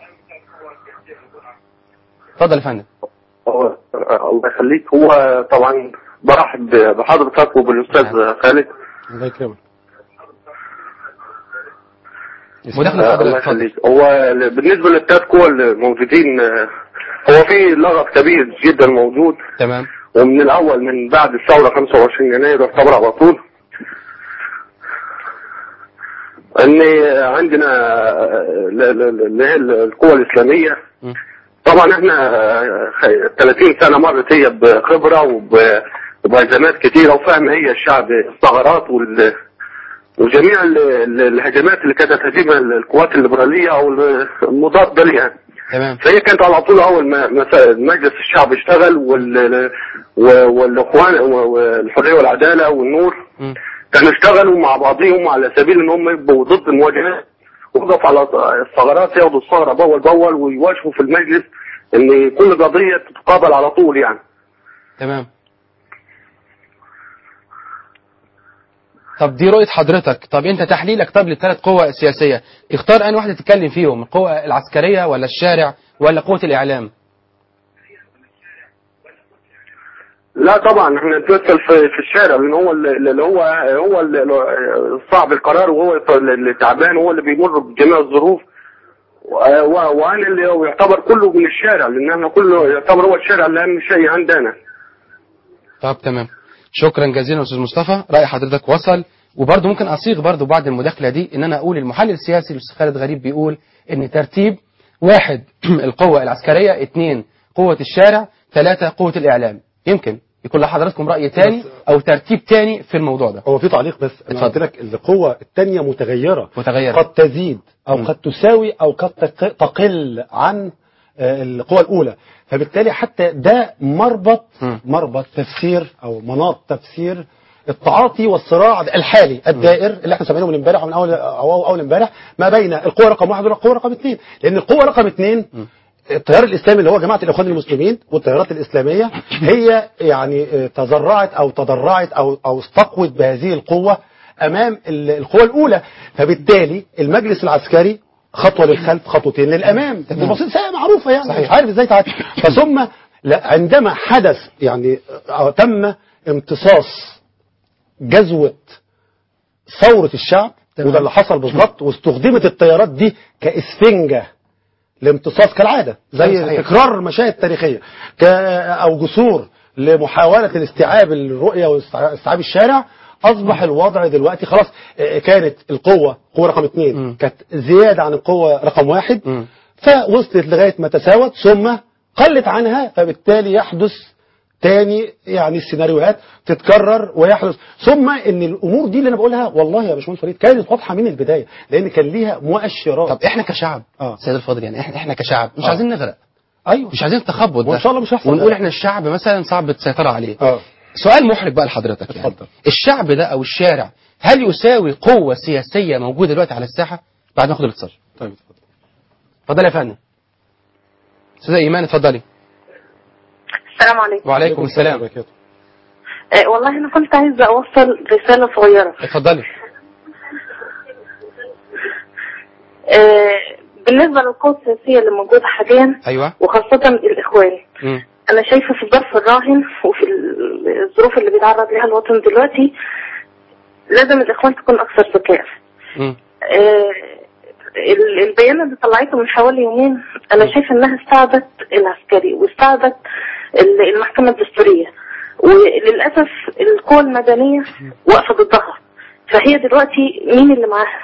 اتفضل يا فندم هو- آه، الله يخليك هو طبعا برحب بحضرتك وبالاستاذ خالد الله يكرمك مداخلة آه، الله حضرتك اتفضل. يخليك هو ال- بالنسبة للتلات قوى الموجودين آه، هو في لغط كبير جدا موجود تمام ومن الأول من بعد الثورة 25 يناير يعتبر على طول ان عندنا آه، ل- ل- اللي هي القوى الإسلامية م. طبعا احنا آه، خ- 30 سنة مرت هي بخبرة وب- وبأزمات كتيرة وفاهم هي الشعب الثغرات وال وجميع ال- ال- الهجمات اللي كانت هتهاجمها القوات الليبرالية أو المضادة لها تمام فهي كانت على طول اول ما ما ف- مجلس الشعب اشتغل وال و- والاخوان و- والحريه والعداله والنور مم. كانوا اشتغلوا مع بعضهم على سبيل ان هم يبقوا ضد المواجهات وقف على الثغرات ياخدوا الثغره باول باول ويواجهوا في المجلس ان كل قضيه تتقابل على طول يعني تمام طب دي رؤية حضرتك طب انت تحليلك طب للثلاث قوى السياسية اختار ان واحدة تتكلم فيهم القوة العسكرية ولا الشارع ولا قوة الاعلام لا طبعا احنا نتمثل في, في الشارع لان هو اللي اللي هو هو اللي صعب القرار وهو اللي تعبان وهو اللي بيمر بجميع الظروف و- و- وانا اللي هو يعتبر كله من الشارع لان احنا كله يعتبر هو الشارع اللي اهم شيء عندنا طب تمام شكرا جزيلا استاذ مصطفى رأي حضرتك وصل وبرضه ممكن اصيغ برضه بعد المداخلة دي ان انا اقول المحلل السياسي الاستاذ خالد غريب بيقول ان ترتيب واحد القوة العسكرية اثنين قوة الشارع ثلاثة قوة الاعلام يمكن يكون لحضراتكم رأي تاني او ترتيب تاني في الموضوع ده هو في تعليق بس انا اتفضل. قلت لك القوة الثانية متغيرة متغيرة. قد تزيد او مم. قد تساوي او قد تق- تقل عن آه، القوى الاولى فبالتالي حتى ده مربط مم. مربط تفسير او مناط تفسير التعاطي والصراع الحالي الدائر اللي احنا سامعينه من امبارح ومن اول او اول امبارح ما بين القوه رقم واحد والقوه رقم اثنين لان القوه رقم اثنين التيار الاسلامي اللي هو جماعه الاخوان المسلمين والتيارات الاسلاميه هي يعني آه، تزرعت او تضرعت او او استقوت بهذه القوه امام ال- القوى الاولى فبالتالي المجلس العسكري خطوه للخلف خطوتين للامام تمام. البسيط هي معروفه يعني صحيح. مش عارف ازاي تعدي فثم لا- عندما حدث يعني آه، تم امتصاص جزوه ثوره الشعب تمام. وده اللي حصل بالظبط واستخدمت الطيارات دي كاسفنجه لامتصاص كالعاده زي صحيح. تكرار مشاهد تاريخيه ك- او جسور لمحاوله الاستيعاب الرؤيه واستيعاب الشارع اصبح الوضع دلوقتي خلاص آه، كانت القوه قوه رقم اثنين مم. كانت زياده عن القوه رقم واحد مم. فوصلت لغايه ما تساوت ثم قلت عنها فبالتالي يحدث تاني يعني السيناريوهات تتكرر ويحدث ثم ان الامور دي اللي انا بقولها والله يا باشمهندس فريد كانت واضحه من البدايه لان كان ليها مؤشرات طب احنا كشعب آه. سيد الفاضل يعني احنا احنا كشعب مش آه. عايزين نغرق ايوه مش عايزين التخبط ده وإن شاء الله مش هيحصل ونقول ده. احنا الشعب مثلا صعب السيطرة عليه اه سؤال محرج بقى لحضرتك يعني اتفضل. الشعب ده او الشارع هل يساوي قوة سياسية موجودة دلوقتي على الساحة بعد ما ناخد الاتصال طيب اتفضل اتفضلي يا فندم استاذة ايمان اتفضلي السلام عليكم وعليكم السلام وبركاته. آه والله انا كنت عايزه اوصل رساله صغيره اتفضلي آه بالنسبه للقوى السياسيه اللي موجوده حاليا ايوه وخاصه الاخوان مم. انا شايفه في الظرف الراهن وفي ال- الظروف اللي بيتعرض لها الوطن دلوقتي لازم الاخوان تكون اكثر ذكاء مم. آه، ال- البيان اللي طلعته من حوالي يومين انا شايفه انها استعدت العسكري واستعدت ال- المحكمه الدستوريه وللاسف القوى المدنيه واقفه ضدها فهي دلوقتي مين اللي معاها؟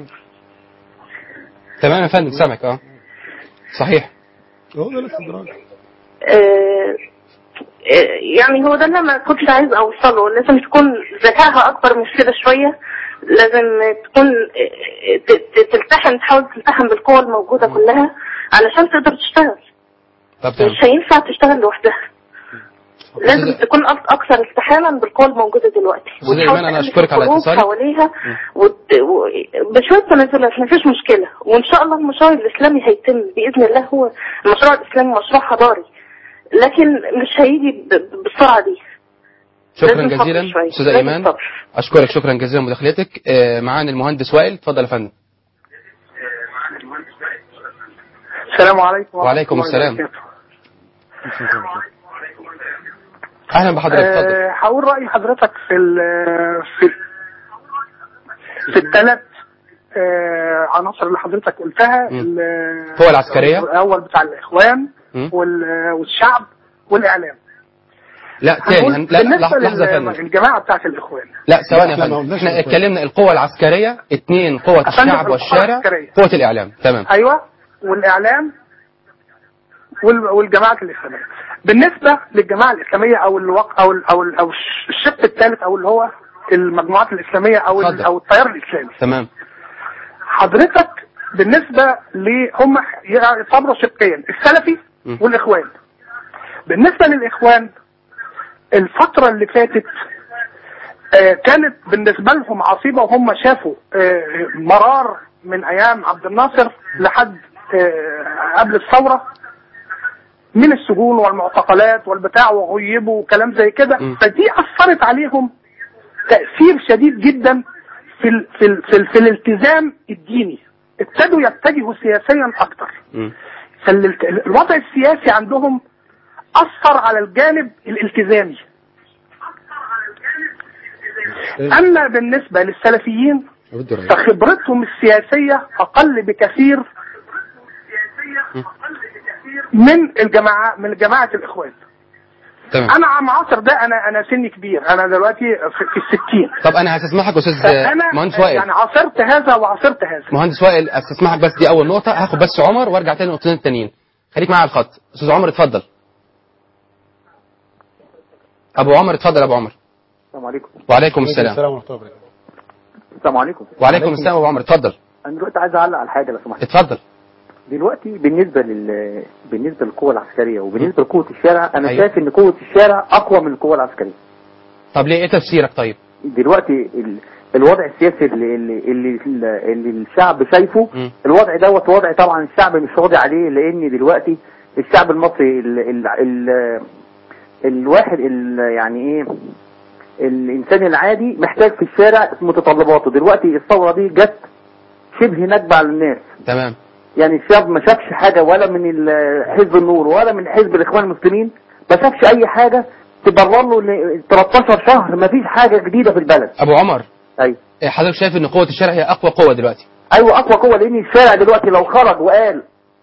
تمام يا فندم سامعك اه صحيح هو ده الاستدراج آه، آه، يعني هو ده اللي انا كنت عايز اوصله لازم تكون ذكائها اكبر من كده شويه لازم تكون آه، ت- ت- تلتحم تحاول تلتحم بالقوى الموجوده كلها علشان تقدر تشتغل طب تمام مش هينفع تشتغل لوحدها لازم أستاذة- تكون أك- اكثر التحاما بالقوى الموجوده دلوقتي أستاذة وتحاول إيمان، أنا تألف أشكرك على القلوب اتصالك. حواليها وت... و... بشويه تنازلات مفيش مشكله وان شاء الله المشروع الاسلامي هيتم باذن الله هو المشروع الاسلامي مشروع حضاري لكن مش هيجي ب... ب- بالسرعه دي شكرا لازم صبر جزيلا شوية. استاذة لازم ايمان صبر. اشكرك شكرا جزيلا مداخلتك آه، معانا المهندس وائل اتفضل يا فندم السلام عليكم وعليكم ورحمة الله السلام. وبركاته. اهلا بحضرتك اتفضل أه هقول رأي حضرتك في ال في في الثلاث آه عناصر اللي حضرتك قلتها مم. ال- القوى العسكرية؟ الاول بتاع الاخوان مم. وال- والشعب والاعلام لا تاني هنقول هن... لا لا بالنسبه لح- لحظه يا لل- فندم الجماعه بتاعت الاخوان لا ثواني يا لا، ما فندم قلناش احنا الإخوان. اتكلمنا القوة العسكرية اثنين قوة أفندم، الشعب القوى والشارع العسكرية. قوة الإعلام تمام ايوه والاعلام وال- والجماعات الاسلاميه بالنسبه للجماعه الاسلاميه او الوق او ال او ال او الش- الشق الثالث او اللي هو المجموعات الاسلاميه او ال- اتفضل. او التيار الاسلامي تمام حضرتك بالنسبه ل هم يعتبروا شقين السلفي م. والاخوان بالنسبه للاخوان الفتره اللي فاتت آه، كانت بالنسبه لهم عصيبه وهم شافوا آه، مرار من ايام عبد الناصر لحد آه، قبل الثوره من السجون والمعتقلات والبتاع وغيبوا وكلام زي كده م. فدي اثرت عليهم تاثير شديد جدا في ال في ال في, ال في الالتزام الديني ابتدوا يتجهوا سياسيا اكتر مم. فالوضع السياسي عندهم اثر على الجانب الالتزامي اما بالنسبه للسلفيين بدي رأيك. فخبرتهم السياسيه اقل بكثير من الجماعه من جماعه الاخوان تمام انا عم عاصر ده انا انا سني كبير انا دلوقتي في, في الستين طب انا هستسمحك استاذ فانا مهندس وائل يعني عاصرت هذا وعاصرت هذا مهندس وائل استسمحك بس دي اول نقطة هاخد بس عمر وارجع تاني للنقطتين التانيين خليك معايا على الخط استاذ عمر اتفضل ابو عمر اتفضل يا ابو عمر السلام عليكم وعليكم السلام السلام ورحمة الله وبركاته السلام عليكم وعليكم السلام ابو عمر اتفضل انا دلوقتي عايز اعلق على حاجه لو سمحت اتفضل دلوقتي بالنسبه لل بالنسبه للقوه العسكريه وبالنسبه لقوه الشارع انا أيوة. شايف ان قوه الشارع اقوى من القوه العسكريه طب ليه ايه تفسيرك طيب دلوقتي ال... الوضع السياسي اللي اللي اللي, اللي الشعب شايفه مم. الوضع دوت وضع طبعا الشعب مش راضي عليه لان دلوقتي الشعب المصري ال... ال... ال... الواحد ال... يعني ايه الانسان العادي محتاج في الشارع متطلباته دلوقتي الثوره دي جت شبه نكبه على الناس تمام يعني الشعب ما شافش حاجة ولا من ال- حزب النور ولا من حزب الإخوان المسلمين ما شافش أي حاجة تبرر له إن 13 شهر ما فيش حاجة جديدة في البلد ابو عمر أيوة إيه حضرتك شايف ان قوة الشارع هي اقوى قوة دلوقتي أيوة أقوى قوة لأن الشارع دلوقتي لو خرج وقال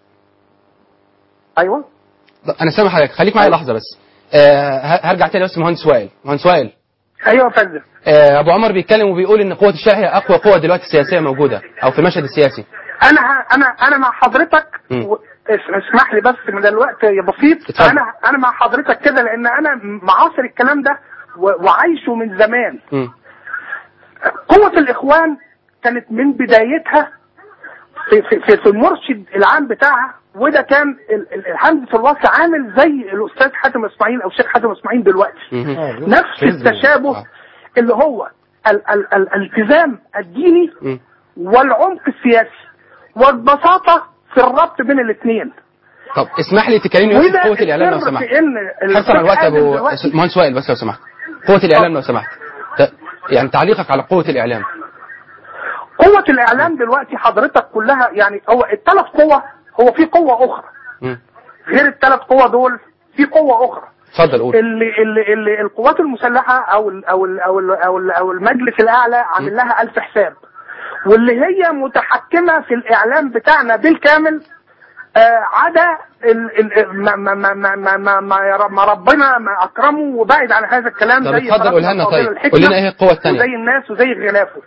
أيوة طب انا سامع حضرتك خليك معايا لحظة بس آه ه- هرجع تاني بس مهندس وائل مهندس وائل ايوه يا فندم آه ابو عمر بيتكلم وبيقول ان قوة الشارع هي اقوى قوة دلوقتي سياسية موجودة او في المشهد السياسي انا ه- انا انا مع حضرتك مم. و... اس- اسمح لي بس من الوقت يا بسيط اتفضل. انا انا مع حضرتك كده لان انا معاصر الكلام ده و... وعايشه من زمان مم. قوة الاخوان كانت من بدايتها في في في, في المرشد العام بتاعها وده كان ال- ال- الحمد الوصل عامل زي الاستاذ حاتم اسماعيل او الشيخ حاتم اسماعيل دلوقتي مم. آه، نفس حزب. التشابه آه. اللي هو ال ال ال الالتزام الديني مم. والعمق السياسي والبساطة في الربط بين الاثنين طب اسمح لي تكلمني بس في قوة الاعلام لو السر سمحت في ان حرصا على الوقت يا ابو دلوقتي- مهندس وائل بس لو سمحت قوة الاعلام لو سمحت ت- يعني تعليقك على قوة الاعلام قوة الاعلام دلوقتي حضرتك كلها يعني هو الثلاث قوة هو في قوة اخرى مم. غير الثلاث قوة دول في قوة اخرى اتفضل قول اللي اللي اللي القوات المسلحة او ال او ال او ال او, ال أو المجلس الاعلى عامل لها الف حساب واللي هي متحكمة في الاعلام بتاعنا بالكامل آه عدا ال ال ما ما ما ما ما, ما, ما, يا رب- ما ربنا ما اكرمه وبعد عن هذا الكلام طب زي اتفضل فرقنا قولها لنا فاضل طيب. الحكمة قول لنا ايه القوة التانية؟ وزي الناس وزي غلافه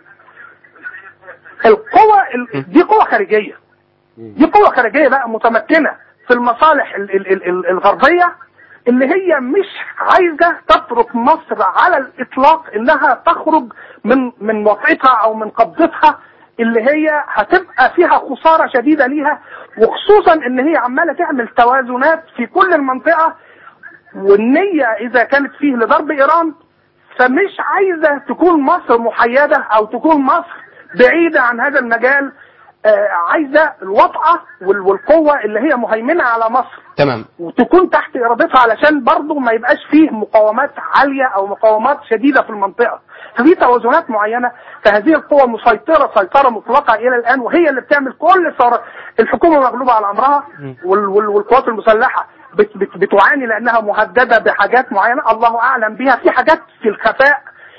القوة ال- دي قوة خارجية دي قوة خارجية بقى متمكنة في المصالح ال ال ال ال الغربية اللي هي مش عايزة تترك مصر على الإطلاق إنها تخرج من من وطئتها أو من قبضتها اللي هي هتبقى فيها خسارة شديدة ليها وخصوصا إن هي عمالة تعمل توازنات في كل المنطقة والنية إذا كانت فيه لضرب إيران فمش عايزة تكون مصر محيدة أو تكون مصر بعيدة عن هذا المجال آه، عايزة الوطأة وال- والقوة اللي هي مهيمنة على مصر تمام وتكون تحت إرادتها علشان برضه ما يبقاش فيه مقاومات عالية أو مقاومات شديدة في المنطقة ففي توازنات معينة فهذه القوة مسيطرة سيطرة مطلقة إلى الآن وهي اللي بتعمل كل الثورات الحكومة مغلوبة على أمرها وال- وال- والقوات المسلحة بت بت بتعاني لأنها مهددة بحاجات معينة الله أعلم بها في حاجات في الخفاء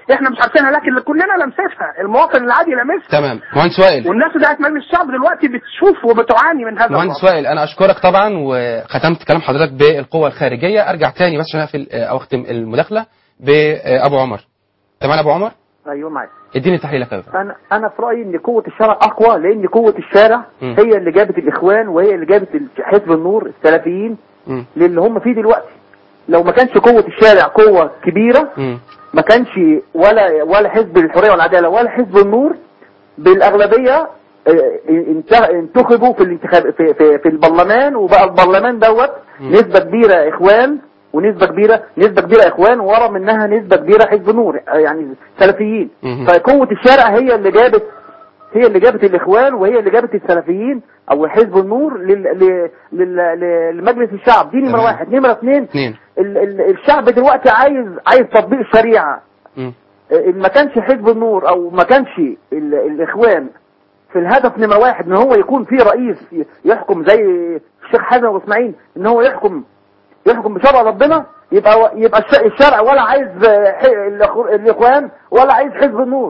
احنا مش عارفينها لكن اللي كلنا لمستها المواطن العادي لمسها تمام مهندس وائل والناس بتاعت مجلس الشعب دلوقتي بتشوف وبتعاني من هذا مهندس الوضع. وائل انا اشكرك طبعا وختمت كلام حضرتك بالقوه الخارجيه ارجع تاني بس عشان اقفل او اختم المداخله بابو عمر تمام ابو عمر ايوه معاك اديني تحليلك يا فندم. انا انا في رايي ان قوه الشارع اقوى لان قوه الشارع مم. هي اللي جابت الاخوان وهي اللي جابت حزب النور السلفيين مم. للي هم فيه دلوقتي لو ما كانش قوه الشارع قوه كبيره مم. ما كانش ولا ولا حزب الحريه والعداله ولا حزب النور بالاغلبيه آه، انت- انتخبوا في الانتخاب في, في, في البرلمان وبقى البرلمان دوت نسبه كبيره اخوان ونسبه كبيره نسبه كبيره اخوان ورا منها نسبه كبيره حزب نور آه، يعني سلفيين مم. فقوه الشارع هي اللي جابت هي اللي جابت الاخوان وهي اللي جابت السلفيين او حزب النور لل... ل... لل... ل- لمجلس الشعب دي نمره تمام. واحد نمره اثنين اثنين ال... ال... الشعب دلوقتي عايز عايز تطبيق الشريعه مم. ان ما كانش حزب النور او ما كانش ال... الاخوان في الهدف نمره واحد ان هو يكون في رئيس ي- يحكم زي الشيخ حسن واسماعيل ان هو يحكم يحكم بشرع ربنا يبقى يبقى الش- الشرع ولا عايز آه، ح- الأخ- الاخوان ولا عايز حزب النور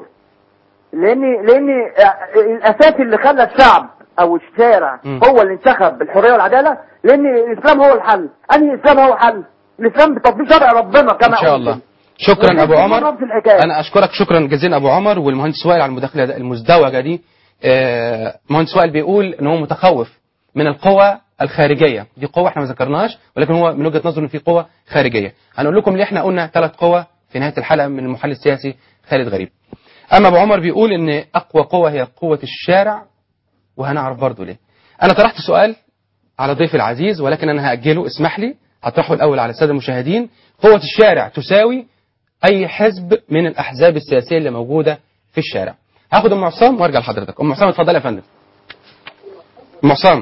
لان لان آه، الاساس اللي خلى الشعب او الشارع مم. هو اللي انتخب بالحريه والعداله لان الاسلام هو الحل انهي الاسلام هو الحل الاسلام بتطبيق شرع ربنا كما ان شاء أنزل. الله شكرا ابو عمر نفس الحكايه انا اشكرك شكرا جزيلا ابو عمر والمهندس وائل على المداخله المزدوجه دي آه، مهندس وائل بيقول ان هو متخوف من القوى الخارجيه دي قوه احنا ما ذكرناهاش ولكن هو من وجهه نظره ان في قوه خارجيه هنقول لكم ليه احنا قلنا ثلاث قوى في نهايه الحلقه من المحلل السياسي خالد غريب اما ابو عمر بيقول ان اقوى قوه هي قوه الشارع وهنعرف برضه ليه انا طرحت سؤال على ضيفي العزيز ولكن انا هاجله اسمح لي هطرحه الاول على الساده المشاهدين قوه الشارع تساوي اي حزب من الاحزاب السياسيه اللي موجوده في الشارع هاخد ام عصام وارجع لحضرتك ام عصام اتفضل يا فندم ام عصام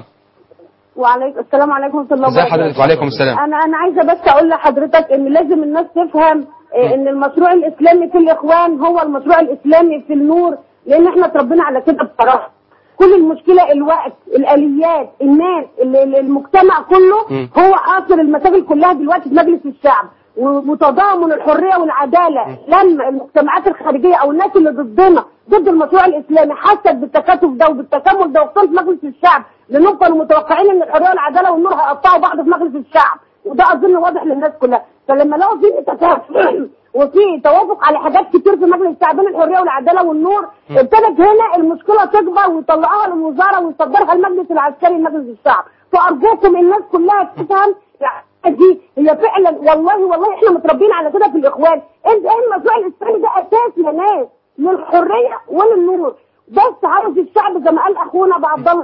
وعليكم السلام عليكم ورحمه الله ازي وبركاته حضرتك وعليكم السلام انا انا عايزه بس اقول لحضرتك ان لازم الناس تفهم آه، ان المشروع الاسلامي في الاخوان هو المشروع الاسلامي في النور لان احنا اتربينا على كده بصراحه كل المشكله الوقت الاليات الناس ال- ال- المجتمع كله مم. هو اصل المشاكل كلها دلوقتي في مجلس الشعب وتضامن الحريه والعداله لما المجتمعات الخارجيه او الناس اللي ضدنا ضد المشروع الاسلامي حست بالتكاتف ده وبالتكامل ده وخصوصا في مجلس الشعب لانهم كانوا متوقعين ان الحريه والعداله والنور هيقطعوا بعض في مجلس الشعب وده اظن واضح للناس كلها فلما لقوا في تكافؤ وفي توافق على حاجات كتير في مجلس الشعب بين الحريه والعداله والنور ابتدت هنا المشكله تكبر ويطلعوها للوزاره ويصدرها المجلس العسكري لمجلس الشعب فارجوكم الناس كلها تفهم يعني دي هي فعلا والله والله احنا متربيين على كده في الاخوان انت ايه المشروع الاسلامي ده اساس يا ناس للحريه وللنور بس عاوز الشعب زي ما قال اخونا ابو عبد الله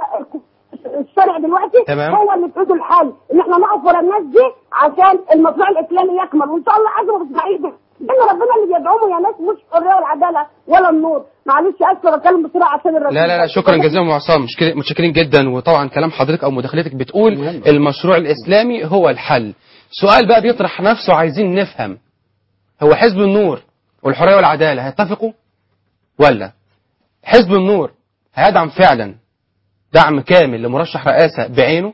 الشارع دلوقتي تمام. هو اللي في ايده الحل ان احنا نقف ورا الناس دي عشان المشروع الاسلامي يكمل وان شاء الله عزمه في اسماعيل لان ربنا اللي بيدعوهم يا ناس مش الحريه والعداله ولا النور معلش اسف بتكلم بسرعه عشان الرسول لا لا لا شكرا جزيلا ام عصام مشكلة- متشكرين جدا وطبعا كلام حضرتك او مداخلتك بتقول مهم. المشروع الاسلامي هو الحل سؤال بقى بيطرح نفسه عايزين نفهم هو حزب النور والحريه والعداله هيتفقوا ولا حزب النور هيدعم فعلا دعم كامل لمرشح رئاسه بعينه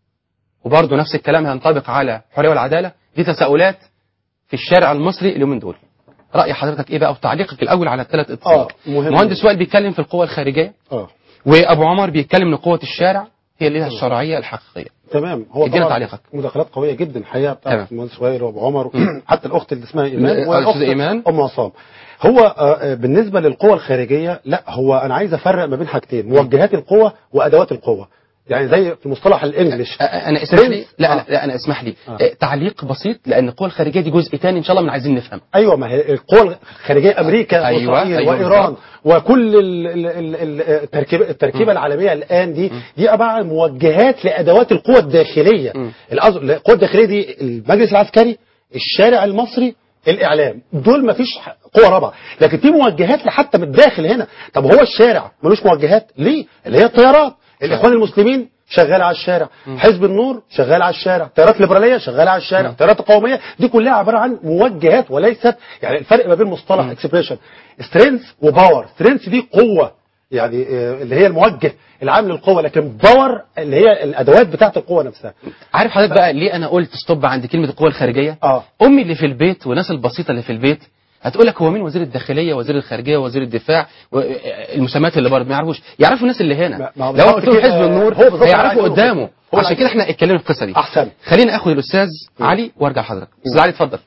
وبرضه نفس الكلام هينطبق على الحريه والعداله دي تساؤلات في الشارع المصري اليومين دول راي حضرتك ايه بقى وتعليقك الاول على الثلاث اتصالات مهم. مهندس وائل بيتكلم في القوى الخارجيه اه وابو عمر بيتكلم ان قوه الشارع هي اللي لها الشرعيه الحقيقيه تمام هو ادينا طبعا تعليقك. مداخلات قويه جدا الحقيقه تمام. بتاعت المهندس وائل وابو عمر حتى الاخت اللي اسمها ايمان الأستاذة والاخت إيمان. ام عصام هو آه، آه، بالنسبه للقوى الخارجيه لا هو انا عايز افرق ما بين حاجتين موجهات القوه وادوات القوه يعني زي في مصطلح الانجليش أ- انا اسمح لي لا, آه. لا, لا انا اسمح لي آه. آه، تعليق بسيط لان القوى الخارجيه دي جزء تاني ان شاء الله من عايزين نفهم ايوه ما هي القوى الخارجيه امريكا أيوة، واسرائيل أيوة وايران بالظبط. وكل ال- ال- ال- ال- التركيبه التركيبه العالميه الان دي دي عباره عن موجهات لادوات القوى الداخليه مم. الأز- القوى الداخليه دي المجلس العسكري الشارع المصري الاعلام دول ما فيش قوه رابعه لكن في موجهات حتى من الداخل هنا طب هو الشارع ملوش موجهات ليه اللي هي الطيارات الاخوان المسلمين شغال على الشارع حزب النور شغال على الشارع التيارات الليبراليه شغاله على الشارع التيارات القوميه دي كلها عباره عن موجهات وليست يعني الفرق ما بين مصطلح اكسبريشن سترينث وباور سترينث دي قوه يعني آه، اللي هي الموجه العام للقوه لكن باور اللي هي الادوات بتاعت القوه نفسها عارف حضرتك بقى ليه انا قلت ستوب عند كلمه القوى الخارجيه اه امي اللي في البيت والناس البسيطه اللي في البيت هتقول لك هو مين وزير الداخليه وزير الخارجيه وزير الدفاع و- المسميات اللي برضه ما يعرفوش يعرفوا الناس اللي هنا ما- ما هو لو بالظبط قلت لهم كده، حزب النور هو بالظبط اللي عايز هيعرفوا يقوله قدامه كده. هو عشان عايز كده احنا اتكلمنا في القصه دي احسن خلينا اخد الاستاذ علي وارجع لحضرتك استاذ علي اتفضل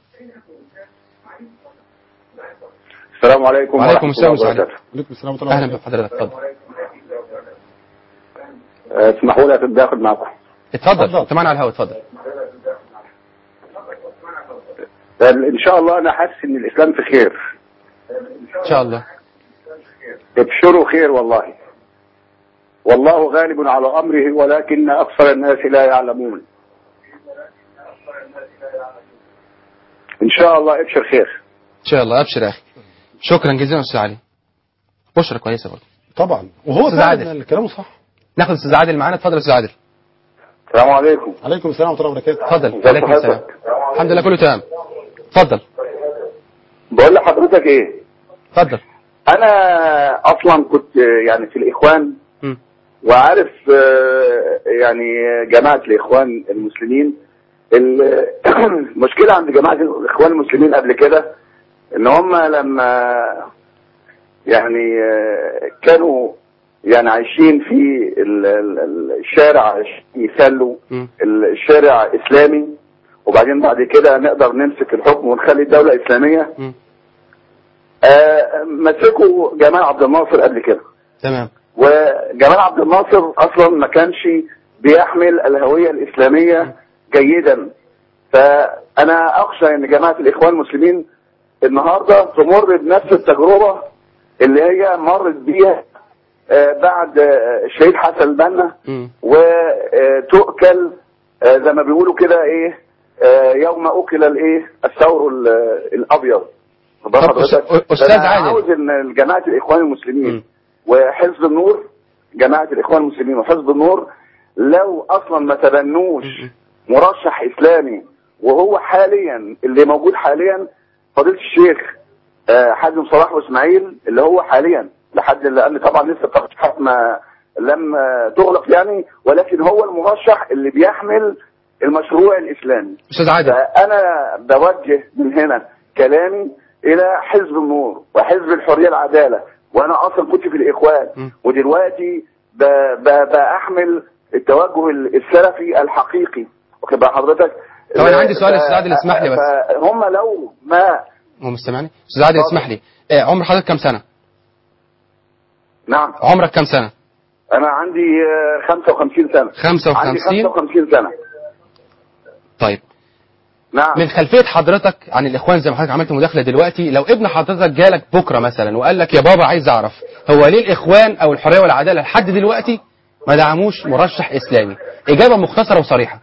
السلام عليكم وعليكم ورحمة السلام الله ورحمة الله. وبركاته. عليكم السلام ورحمه الله اهلا وبركاته. بحضرتك اتفضل آه، اسمحوا لي اتدخل اخد معكم اتفضل اتفضل. انت معانا على الهواء اتفضل آه، ان شاء الله انا حاسس ان الاسلام في خير ان شاء الله ابشروا خير والله والله غالب على امره ولكن اكثر الناس لا يعلمون ان شاء الله ابشر خير ان شاء الله ابشر يا اخي شكرا جزيلا استاذ علي بشرى كويسه برضه طبعا وهو أستاذ فعلا عادل. كلامه صح ناخد استاذ عادل معانا اتفضل يا استاذ عادل السلام عليكم عليكم السلام ورحمه الله وبركاته اتفضل ازي عليكم السلام حضرتك؟ الحمد لله كله تمام اتفضل بقول لحضرتك ايه اتفضل انا اصلا كنت يعني في الاخوان مم. وعارف آه، يعني جماعة الإخوان المسلمين ال- المشكلة عند جماعة الإخوان المسلمين قبل كده إن هم لما يعني آه، كانوا يعني عايشين في ال- ال- ال- الشارع يخلوا مم. الشارع إسلامي وبعدين بعد كده نقدر نمسك الحكم ونخلي الدولة إسلامية مم. آه، مسكوا جمال عبد الناصر قبل كده تمام وجمال عبد الناصر اصلا ما كانش بيحمل الهويه الاسلاميه جيدا فانا اخشى ان جماعه الاخوان المسلمين النهارده تمر بنفس التجربه اللي هي مرت بيها آه، بعد آه، الشهيد حسن البنا مم. وتؤكل آه، زي ما بيقولوا كده ايه آه، يوم اكل الايه الثور ال- الابيض طب أس- أستاذ فأنا عادل. عاوز ان جماعه الاخوان المسلمين مم. وحزب النور جماعه الاخوان المسلمين وحزب النور لو اصلا ما تبنوش مرشح اسلامي وهو حاليا اللي موجود حاليا فضيله الشيخ آه، حازم صلاح واسماعيل اللي هو حاليا لحد لان طبعا لسه الترشيحات ما لم آه، تغلق يعني ولكن هو المرشح اللي بيحمل المشروع الاسلامي استاذ عادل فانا بوجه من هنا كلامي الى حزب النور وحزب الحريه العداله وانا اصلا كنت في الاخوان م. ودلوقتي ب- ب- بحمل التوجه السلفي الحقيقي واخد بال حضرتك طب أنا عندي سؤال يا أستاذ عادل، اسمح لي بس. هم لو ما هو مستمعني استاذ عادل اتفضل. اسمح لي آه، عمر حضرتك كام سنه نعم عمرك كام سنه انا عندي آه، 55 سنه 55 عندي 55 سنه طيب نعم من خلفيه حضرتك عن الاخوان زي ما حضرتك عملت مداخله دلوقتي لو ابن حضرتك جالك بكره مثلا وقال لك يا بابا عايز اعرف هو ليه الاخوان او الحريه والعداله لحد دلوقتي ما دعموش مرشح اسلامي اجابه مختصره وصريحه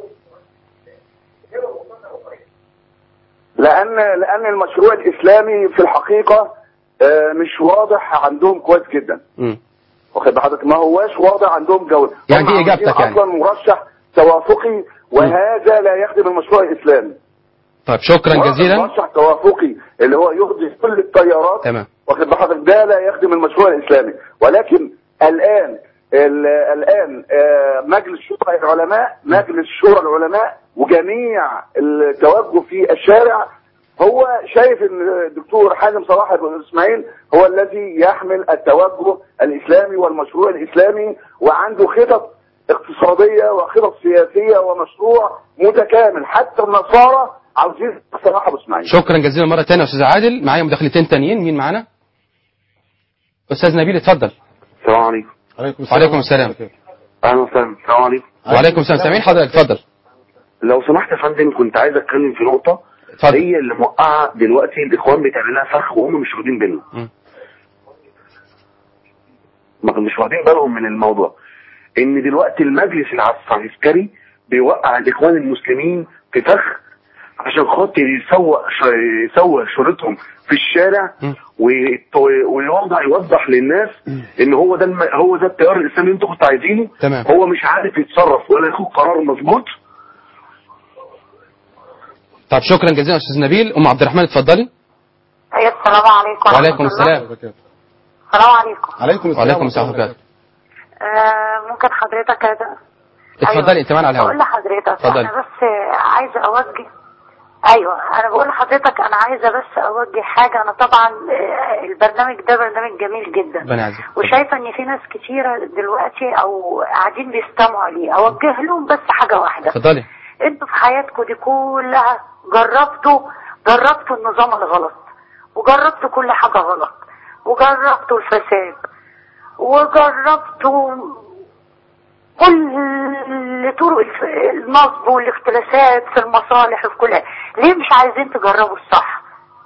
لان لان المشروع الاسلامي في الحقيقه آه، مش واضح عندهم كويس جدا مم. واخد بحضرتك ما هواش واضح عندهم جوده يعني هم دي عاوزين إجابتك يعني. اصلا مرشح توافقي وهذا لا يخدم المشروع الاسلامي طيب شكرا جزيلا مرشح توافقي اللي هو يخدم كل التيارات تمام واخد بحضرتك ده لا يخدم المشروع الاسلامي ولكن الان ال- الان آه، مجلس شورى العلماء مجلس شورى العلماء وجميع التوجه في الشارع هو شايف ان الدكتور حازم صلاح بن اسماعيل هو الذي يحمل التوجه الاسلامي والمشروع الاسلامي وعنده خطط اقتصاديه وخطط سياسيه ومشروع متكامل حتى النصارى عاوزين صلاح ابو اسماعيل شكرا جزيلا مره ثانيه يا استاذ عادل معايا مداخلتين تانيين مين معانا استاذ نبيل اتفضل السلام عليكم عليكم وعليكم السلام. اهلا وسهلا السلام عليكم وعليكم السلام سامعين حضرتك اتفضل لو سمحت يا فندم كنت عايز اتكلم في نقطه اتفضل هي اللي موقعه دلوقتي الاخوان بتعمل لها فخ وهم مش واخدين بالهم مم. ما مش واخدين بالهم من الموضوع ان دلوقتي المجلس العس- العسكري بيوقع الاخوان المسلمين في فخ عشان خاطر يسوق ش- يسوق شرطهم في الشارع مم. ويت- ويوضح يوضح للناس ان هو ده الم... هو ده التيار الاسلامي اللي انتوا كنتوا عايزينه تمام. هو مش عارف يتصرف ولا ياخد قرار مظبوط طب شكرا جزيلا يا استاذ نبيل ام عبد الرحمن اتفضلي أيوة السلام عليكم وعليكم ورحمة الله. السلام السلام عليكم عليكم السلام وعليكم السلام ورحمه الله آه ممكن حضرتك كده اتفضلي انت معانا على اقول الهواء لحضرتك اتفضلي. انا بس عايزه اوجه ايوه انا بقول لحضرتك انا عايزه بس اوجه حاجه انا طبعا آه، البرنامج ده برنامج جميل جدا ربنا يعزك وشايفه ان في ناس كتيره دلوقتي او قاعدين بيستمعوا لي اوجه لهم بس حاجه واحده اتفضلي انتوا في حياتكم دي كلها جربتوا جربتوا النظام الغلط وجربتوا كل حاجه غلط وجربتوا الفساد وجربتوا كل طرق الف- النصب والاختلاسات في المصالح وفي كل ليه مش عايزين تجربوا الصح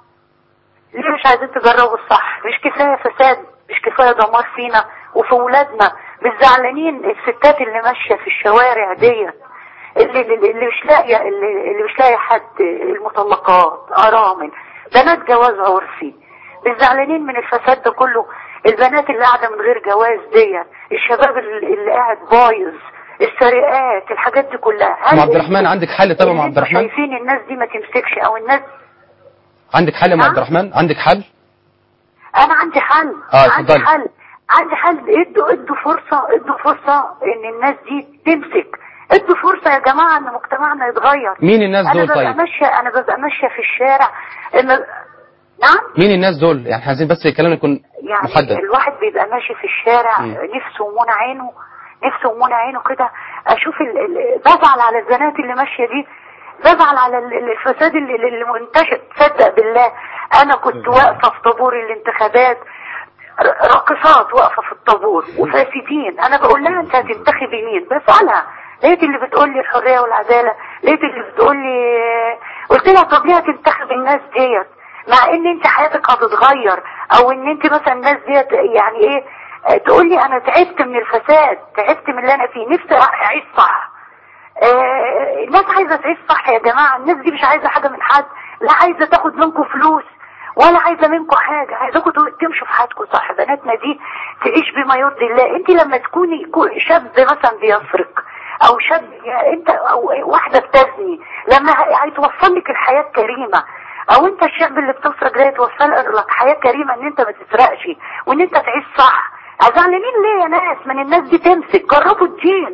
ليه مش عايزين تجربوا الصح مش كفايه فساد مش كفايه دمار فينا وفي ولادنا مش زعلانين الستات اللي ماشيه في الشوارع ديت اللي, اللي, اللي مش لاقيه اللي, اللي مش لاقيه حد المطلقات ارامل بنات جواز عرفي مش زعلانين من الفساد ده كله البنات اللي قاعده من غير جواز ديت الشباب اللي, اللي قاعد بايظ السرقات الحاجات دي كلها هل ام عبد الرحمن عندك حل طبعا ام عبد انتوا الرحمن شايفين الناس دي ما تمسكش او الناس عندك حل يا ام عبد الرحمن عندك حل انا عندي حل اه، عندي اتفضلي. حل عندي حل ادوا ادوا فرصة ادوا فرصة ان الناس دي تمسك ادوا فرصة يا جماعة ان مجتمعنا يتغير مين الناس انا دول ببقى طيب ماشية انا ببقى ماشية في الشارع إن... نعم مين الناس دول يعني عايزين بس الكلام يكون يعني محدد الواحد بيبقى ماشي في الشارع مم. نفسه ومنى عينه نفسه ومنى عينه كده اشوف ال... ال... بزعل على البنات اللي ماشيه دي بزعل على ال- ال- الفساد اللي, اللي منتشر تصدق بالله انا كنت واقفه في طابور الانتخابات ر- راقصات واقفه في الطابور وفاسدين انا بقول لها انت هتنتخبي مين بسالها لقيت اللي بتقول لي الحريه والعداله لقيت اللي بتقول لي قلت لها طب ليه هتنتخبي الناس ديت مع ان انت حياتك هتتغير او ان انت مثلا الناس ديت يعني ايه آه، تقول لي انا تعبت من الفساد تعبت من اللي انا فيه نفسي اعيش صح آه، الناس عايزه تعيش صح يا جماعه الناس دي مش عايزه حاجه من حد لا عايزه تاخد منكم فلوس ولا عايزه منكم حاجه عايزاكم تو- تمشوا في حياتكم صح بناتنا دي تعيش بما يرضي الله انت لما تكوني كو- شاب مثلا بيسرق او شاب يا انت او واحده بتزني لما ه- هيتوفر لك الحياه الكريمه او انت الشاب اللي بتسرق ده يتوفر لك حياه كريمه ان انت ما تسرقش وان انت تعيش صح زعلانين ليه يا ناس من الناس دي تمسك جربوا الدين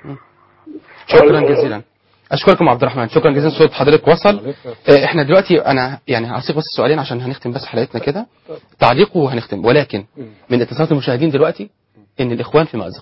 شكرا جزيلا اشكركم عبد الرحمن شكرا جزيلا صوت حضرتك وصل آه، احنا دلوقتي انا يعني هصيغ بس سؤالين عشان هنختم بس حلقتنا كده تعليق وهنختم ولكن من اتصالات المشاهدين دلوقتي ان الاخوان في مأزق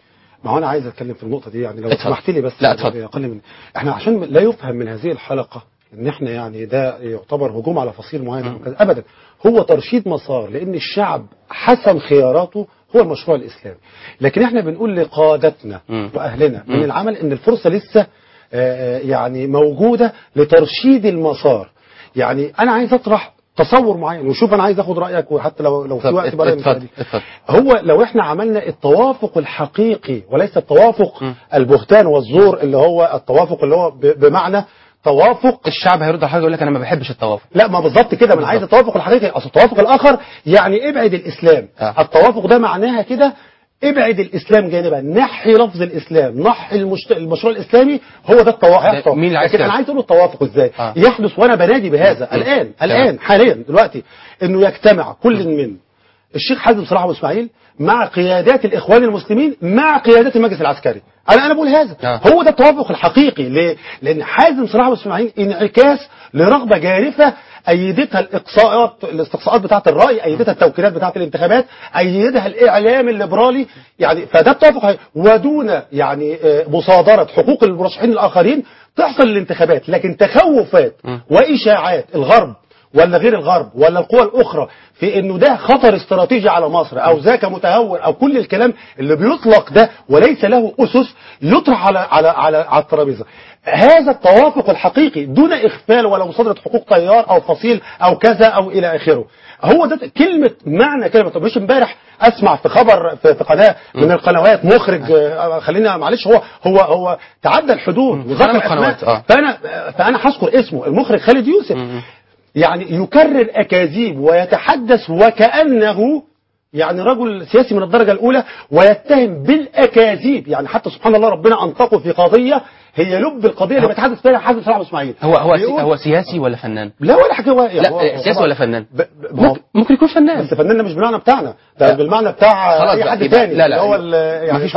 ما هو انا عايز اتكلم في النقطه دي يعني لو اتفضل. سمحت لي بس لا، اتفضل. اقل من احنا عشان لا يفهم من هذه الحلقه ان احنا يعني ده يعتبر هجوم على فصيل معين أو كذا. ابدا هو ترشيد مسار لان الشعب حسم خياراته هو المشروع الاسلامي لكن احنا بنقول لقادتنا واهلنا من مم. العمل ان الفرصه لسه آه، يعني موجوده لترشيد المسار يعني انا عايز اطرح تصور معين وشوف انا عايز اخد رايك وحتى لو لو في طب وقت بقى اتفضل اتفضل هو لو احنا عملنا التوافق الحقيقي وليس التوافق البهتان والزور اللي هو التوافق اللي هو ب- بمعنى توافق الشعب هيرد على حاجه يقول لك انا ما بحبش التوافق لا ما بالظبط كده ما انا عايز التوافق الحقيقي اصل التوافق الاخر يعني ابعد الاسلام آه. التوافق ده معناها كده ابعد الاسلام جانبا نحي لفظ الاسلام نحي المشت... المشروع الاسلام هو ده التوافق هيحصل. مين اللي عايز لكن كده؟ انا عايز اقول التوافق ازاي آه. يحدث وانا بنادي بهذا مم. الان تمام. الان حاليا دلوقتي انه يجتمع كل من الشيخ حازم صلاح ابو اسماعيل مع قيادات الاخوان المسلمين مع قيادات المجلس العسكري انا انا بقول هذا آه. هو ده التوافق الحقيقي ليه؟ لان حازم صلاح ابو اسماعيل انعكاس لرغبه جارفه ايدتها الاقصاءات الاستقصاءات بتاعه الراي ايدتها التوكيلات بتاعه الانتخابات ايدها الاعلام الليبرالي يعني فده التوافق حقيقي. ودون يعني آه، مصادره حقوق المرشحين الاخرين تحصل الانتخابات لكن تخوفات واشاعات الغرب ولا غير الغرب ولا القوى الاخرى في انه ده خطر استراتيجي على مصر او ذاك متهور او كل الكلام اللي بيطلق ده وليس له اسس يطرح على على على, على الترابيزه هذا التوافق الحقيقي دون اغفال ولا مصادره حقوق طيار او فصيل او كذا او الى اخره هو ده كلمه معنى كلمه طب مش امبارح اسمع في خبر في, في قناه من القنوات مخرج آه، خلينا معلش هو هو هو تعدى الحدود وذكر من أسماء. القنوات، آه. فانا فانا هذكر اسمه المخرج خالد يوسف يعني يكرر أكاذيب ويتحدث وكأنه يعني رجل سياسي من الدرجة الأولى ويتهم بالأكاذيب يعني حتى سبحان الله ربنا أنطقه في قضية هي لب القضية اللي بيتحدث فيها حازم صلاح أبو إسماعيل هو هو سي بيقول- هو سياسي ولا فنان لا ولا حاجة هو لا هو- آه، سياسي هو- ولا فنان ب- ب- ما هو- ممكن- ممكن يكون فنان بس فنان ده مش بالمعنى بتاعنا ده بالمعنى بتاع خلاص اي بقى، حد يبقى- تاني لا، لا، اللي هو يبقى- ال- يعني مفيش أنت عايز- مشاكل.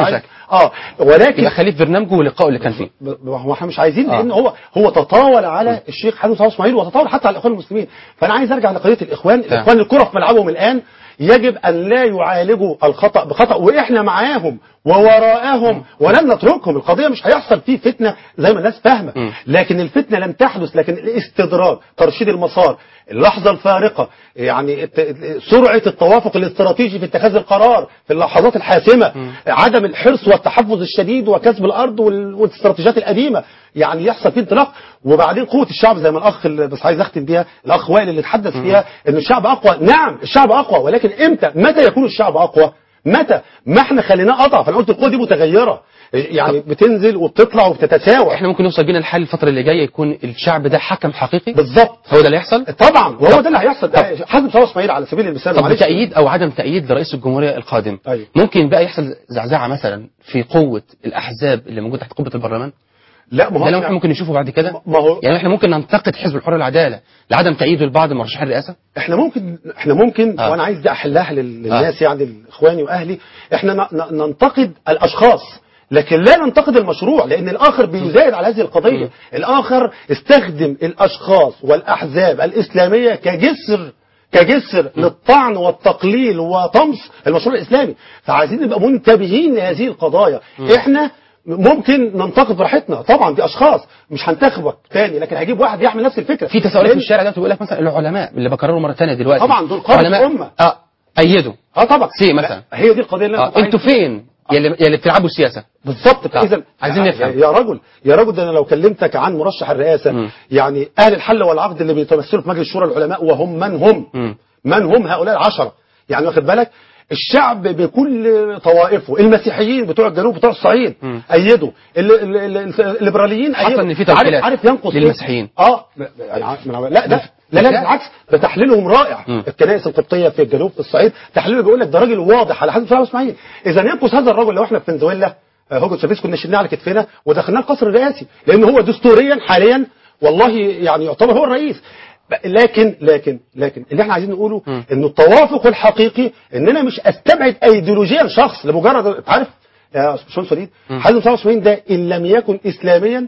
اه ولكن يبقى خليه في برنامجه ولقائه اللي كان فيه ب- هو احنا مش عايزين آه. لان هو هو تطاول على الشيخ حسن صلاح اسماعيل وتطاول حتى على الاخوان المسلمين فانا عايز ارجع لقضيه الاخوان الاخوان الكره في ملعبهم الان يجب ان لا يعالجوا الخطا بخطا واحنا معاهم ووراءهم ولن نتركهم القضيه مش هيحصل فيه فتنه زي ما الناس فاهمه لكن الفتنه لم تحدث لكن الاستدراج ترشيد المسار اللحظه الفارقه يعني الت- سرعه التوافق الاستراتيجي في اتخاذ القرار في اللحظات الحاسمه عدم الحرص والتحفظ الشديد وكسب الارض وال- والاستراتيجيات القديمه يعني يحصل فيه انطلاق وبعدين قوه الشعب زي ما الاخ اللي بس عايز اختم بيها الاخ وائل اللي اتحدث فيها ان الشعب اقوى نعم الشعب اقوى ولكن امتى متى يكون الشعب اقوى متى ما احنا خليناه اضعف انا قلت القوه دي متغيره يعني بتنزل وبتطلع وبتتساوى احنا ممكن نوصل بينا الحل الفتره اللي جايه يكون الشعب ده حكم حقيقي بالظبط هو ده اللي يحصل طبعا وهو ده اللي هيحصل حسب صلاح اسماعيل على سبيل المثال طب معلش. بتأييد او عدم تأييد لرئيس الجمهوريه القادم أيوة. ممكن بقى يحصل زعزعه مثلا في قوه الاحزاب اللي موجوده تحت قبه البرلمان لا ما هو ده اللي إحنا- احنا ممكن نشوفه بعد كده ما هو يعني احنا ممكن ننتقد حزب الحريه والعداله لعدم تأييده لبعض مرشحي الرئاسه احنا ممكن احنا ممكن آه. وانا عايز دي احلها لل- للناس يعني لاخواني واهلي احنا ن- ن- ننتقد الاشخاص لكن لا ننتقد المشروع لان الاخر بيزايد على هذه القضيه الاخر استخدم الاشخاص والاحزاب الاسلاميه كجسر كجسر للطعن والتقليل وطمس المشروع الاسلامي فعايزين نبقى منتبهين لهذه القضايا احنا ممكن ننتقد براحتنا طبعا دي اشخاص مش هنتخبك تاني لكن هجيب واحد يحمل نفس الفكره في تساؤلات لأن- في الشارع دلوقتي بيقول لك مثلا العلماء اللي بكرروا مره ثانيه دلوقتي طبعا دول قادة علماء- الأمة. اه ايدوا اه طبعا سي مثلا هي دي القضيه اللي انا آه. كنت عايز- انتوا فين يا اللي يا اللي بتلعبوا سياسه بالظبط آه. اذا عايزين نفهم. يا رجل يا رجل ده انا لو كلمتك عن مرشح الرئاسه مم. يعني اهل الحل والعقد اللي بيتمثلوا في مجلس شورى العلماء وهم من هم مم. من هم هؤلاء العشره يعني واخد بالك الشعب بكل طوائفه المسيحيين بتوع الجنوب بتوع الصعيد مم. ايدوا ال- ال- ال- الليبراليين حصل ايدوا إن في عارف, توكيلات عارف ينقص إيه؟ للمسيحيين. اه ب- يعني ع- من عم- لا ده لا لا لا. بالعكس ده تحليلهم رائع مم. الكنائس القبطيه في الجنوب في الصعيد تحليله بيقول لك ده راجل واضح على حسب صلاح اسماعيل اذا ينقص هذا الرجل لو احنا في فنزويلا آه، هوجو تشافيز كنا شلناه على كتفنا ودخلناه القصر الرئاسي لان هو دستوريا حاليا والله يعني يعتبر هو الرئيس ب- لكن لكن لكن اللي احنا عايزين نقوله مم. انه التوافق الحقيقي ان انا مش استبعد ايديولوجيا شخص لمجرد انت عارف يا باشمهندس وليد مم. حازم صلاح اسماعيل ده ان لم يكن اسلاميا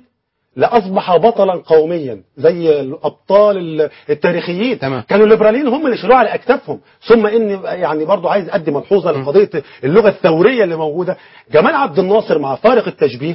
لأصبح بطلا قوميا زي الأبطال ال- التاريخيين تمام. كانوا الليبراليين هم اللي شالوه على أكتافهم ثم إن يعني برضو عايز أدي ملحوظة لقضية اللغة الثورية اللي موجودة جمال عبد الناصر مع فارق التشبيه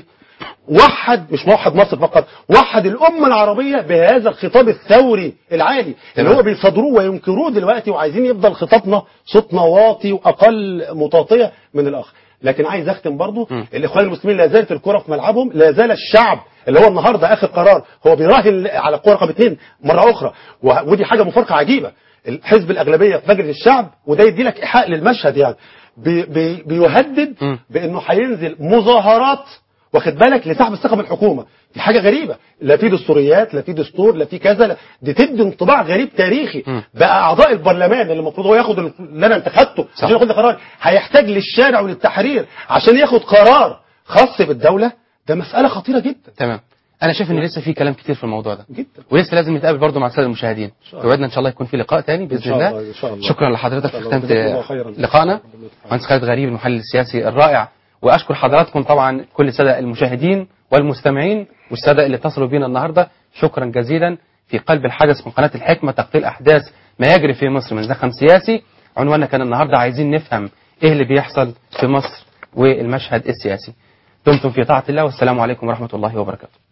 وحد مش موحد مصر فقط وحد الأمة العربية بهذا الخطاب الثوري العالي اللي تمام. هو بيصدروه وينكروه دلوقتي وعايزين يفضل خطابنا صوتنا واطي وأقل مطاطية من الآخر لكن عايز أختم برضو م. الإخوان المسلمين لا زالت الكرة في ملعبهم لا زال الشعب اللي هو النهارده اخر قرار هو بيراهن على القوى رقم اثنين مره اخرى وه- ودي حاجه مفارقه عجيبه الحزب الاغلبيه في مجلس الشعب وده يدي لك ايحاء للمشهد يعني بي بي بيهدد م. بانه هينزل مظاهرات واخد بالك لسحب الثقه من الحكومه دي حاجه غريبه لا في دستوريات لا في دستور لا في كذا لا دي تدي انطباع غريب تاريخي م. بقى اعضاء البرلمان اللي المفروض هو ياخد ال- اللي انا انتخبته صح. عشان ياخد قرار هيحتاج للشارع وللتحرير عشان ياخد قرار خاص بالدوله ده مساله خطيره جدا تمام انا شايف ان لسه في كلام كتير في الموضوع ده جدا ولسه لازم نتقابل برضه مع الساده المشاهدين شاء الله. وعدنا ان شاء الله يكون في لقاء تاني باذن شاء الله الله، إن شاء الله. شكرا لحضرتك إن في شاء الله. ختام جزاكم الله خيرا. لقائنا مهندس خالد غريب المحلل السياسي الرائع واشكر حضراتكم طبعا كل الساده المشاهدين والمستمعين والساده اللي اتصلوا بينا النهارده شكرا جزيلا في قلب الحدث من قناه الحكمه تغطيه الاحداث ما يجري في مصر من زخم سياسي عنواننا كان النهارده عايزين نفهم ايه اللي بيحصل في مصر والمشهد السياسي دمتم في طاعه الله والسلام عليكم ورحمه الله وبركاته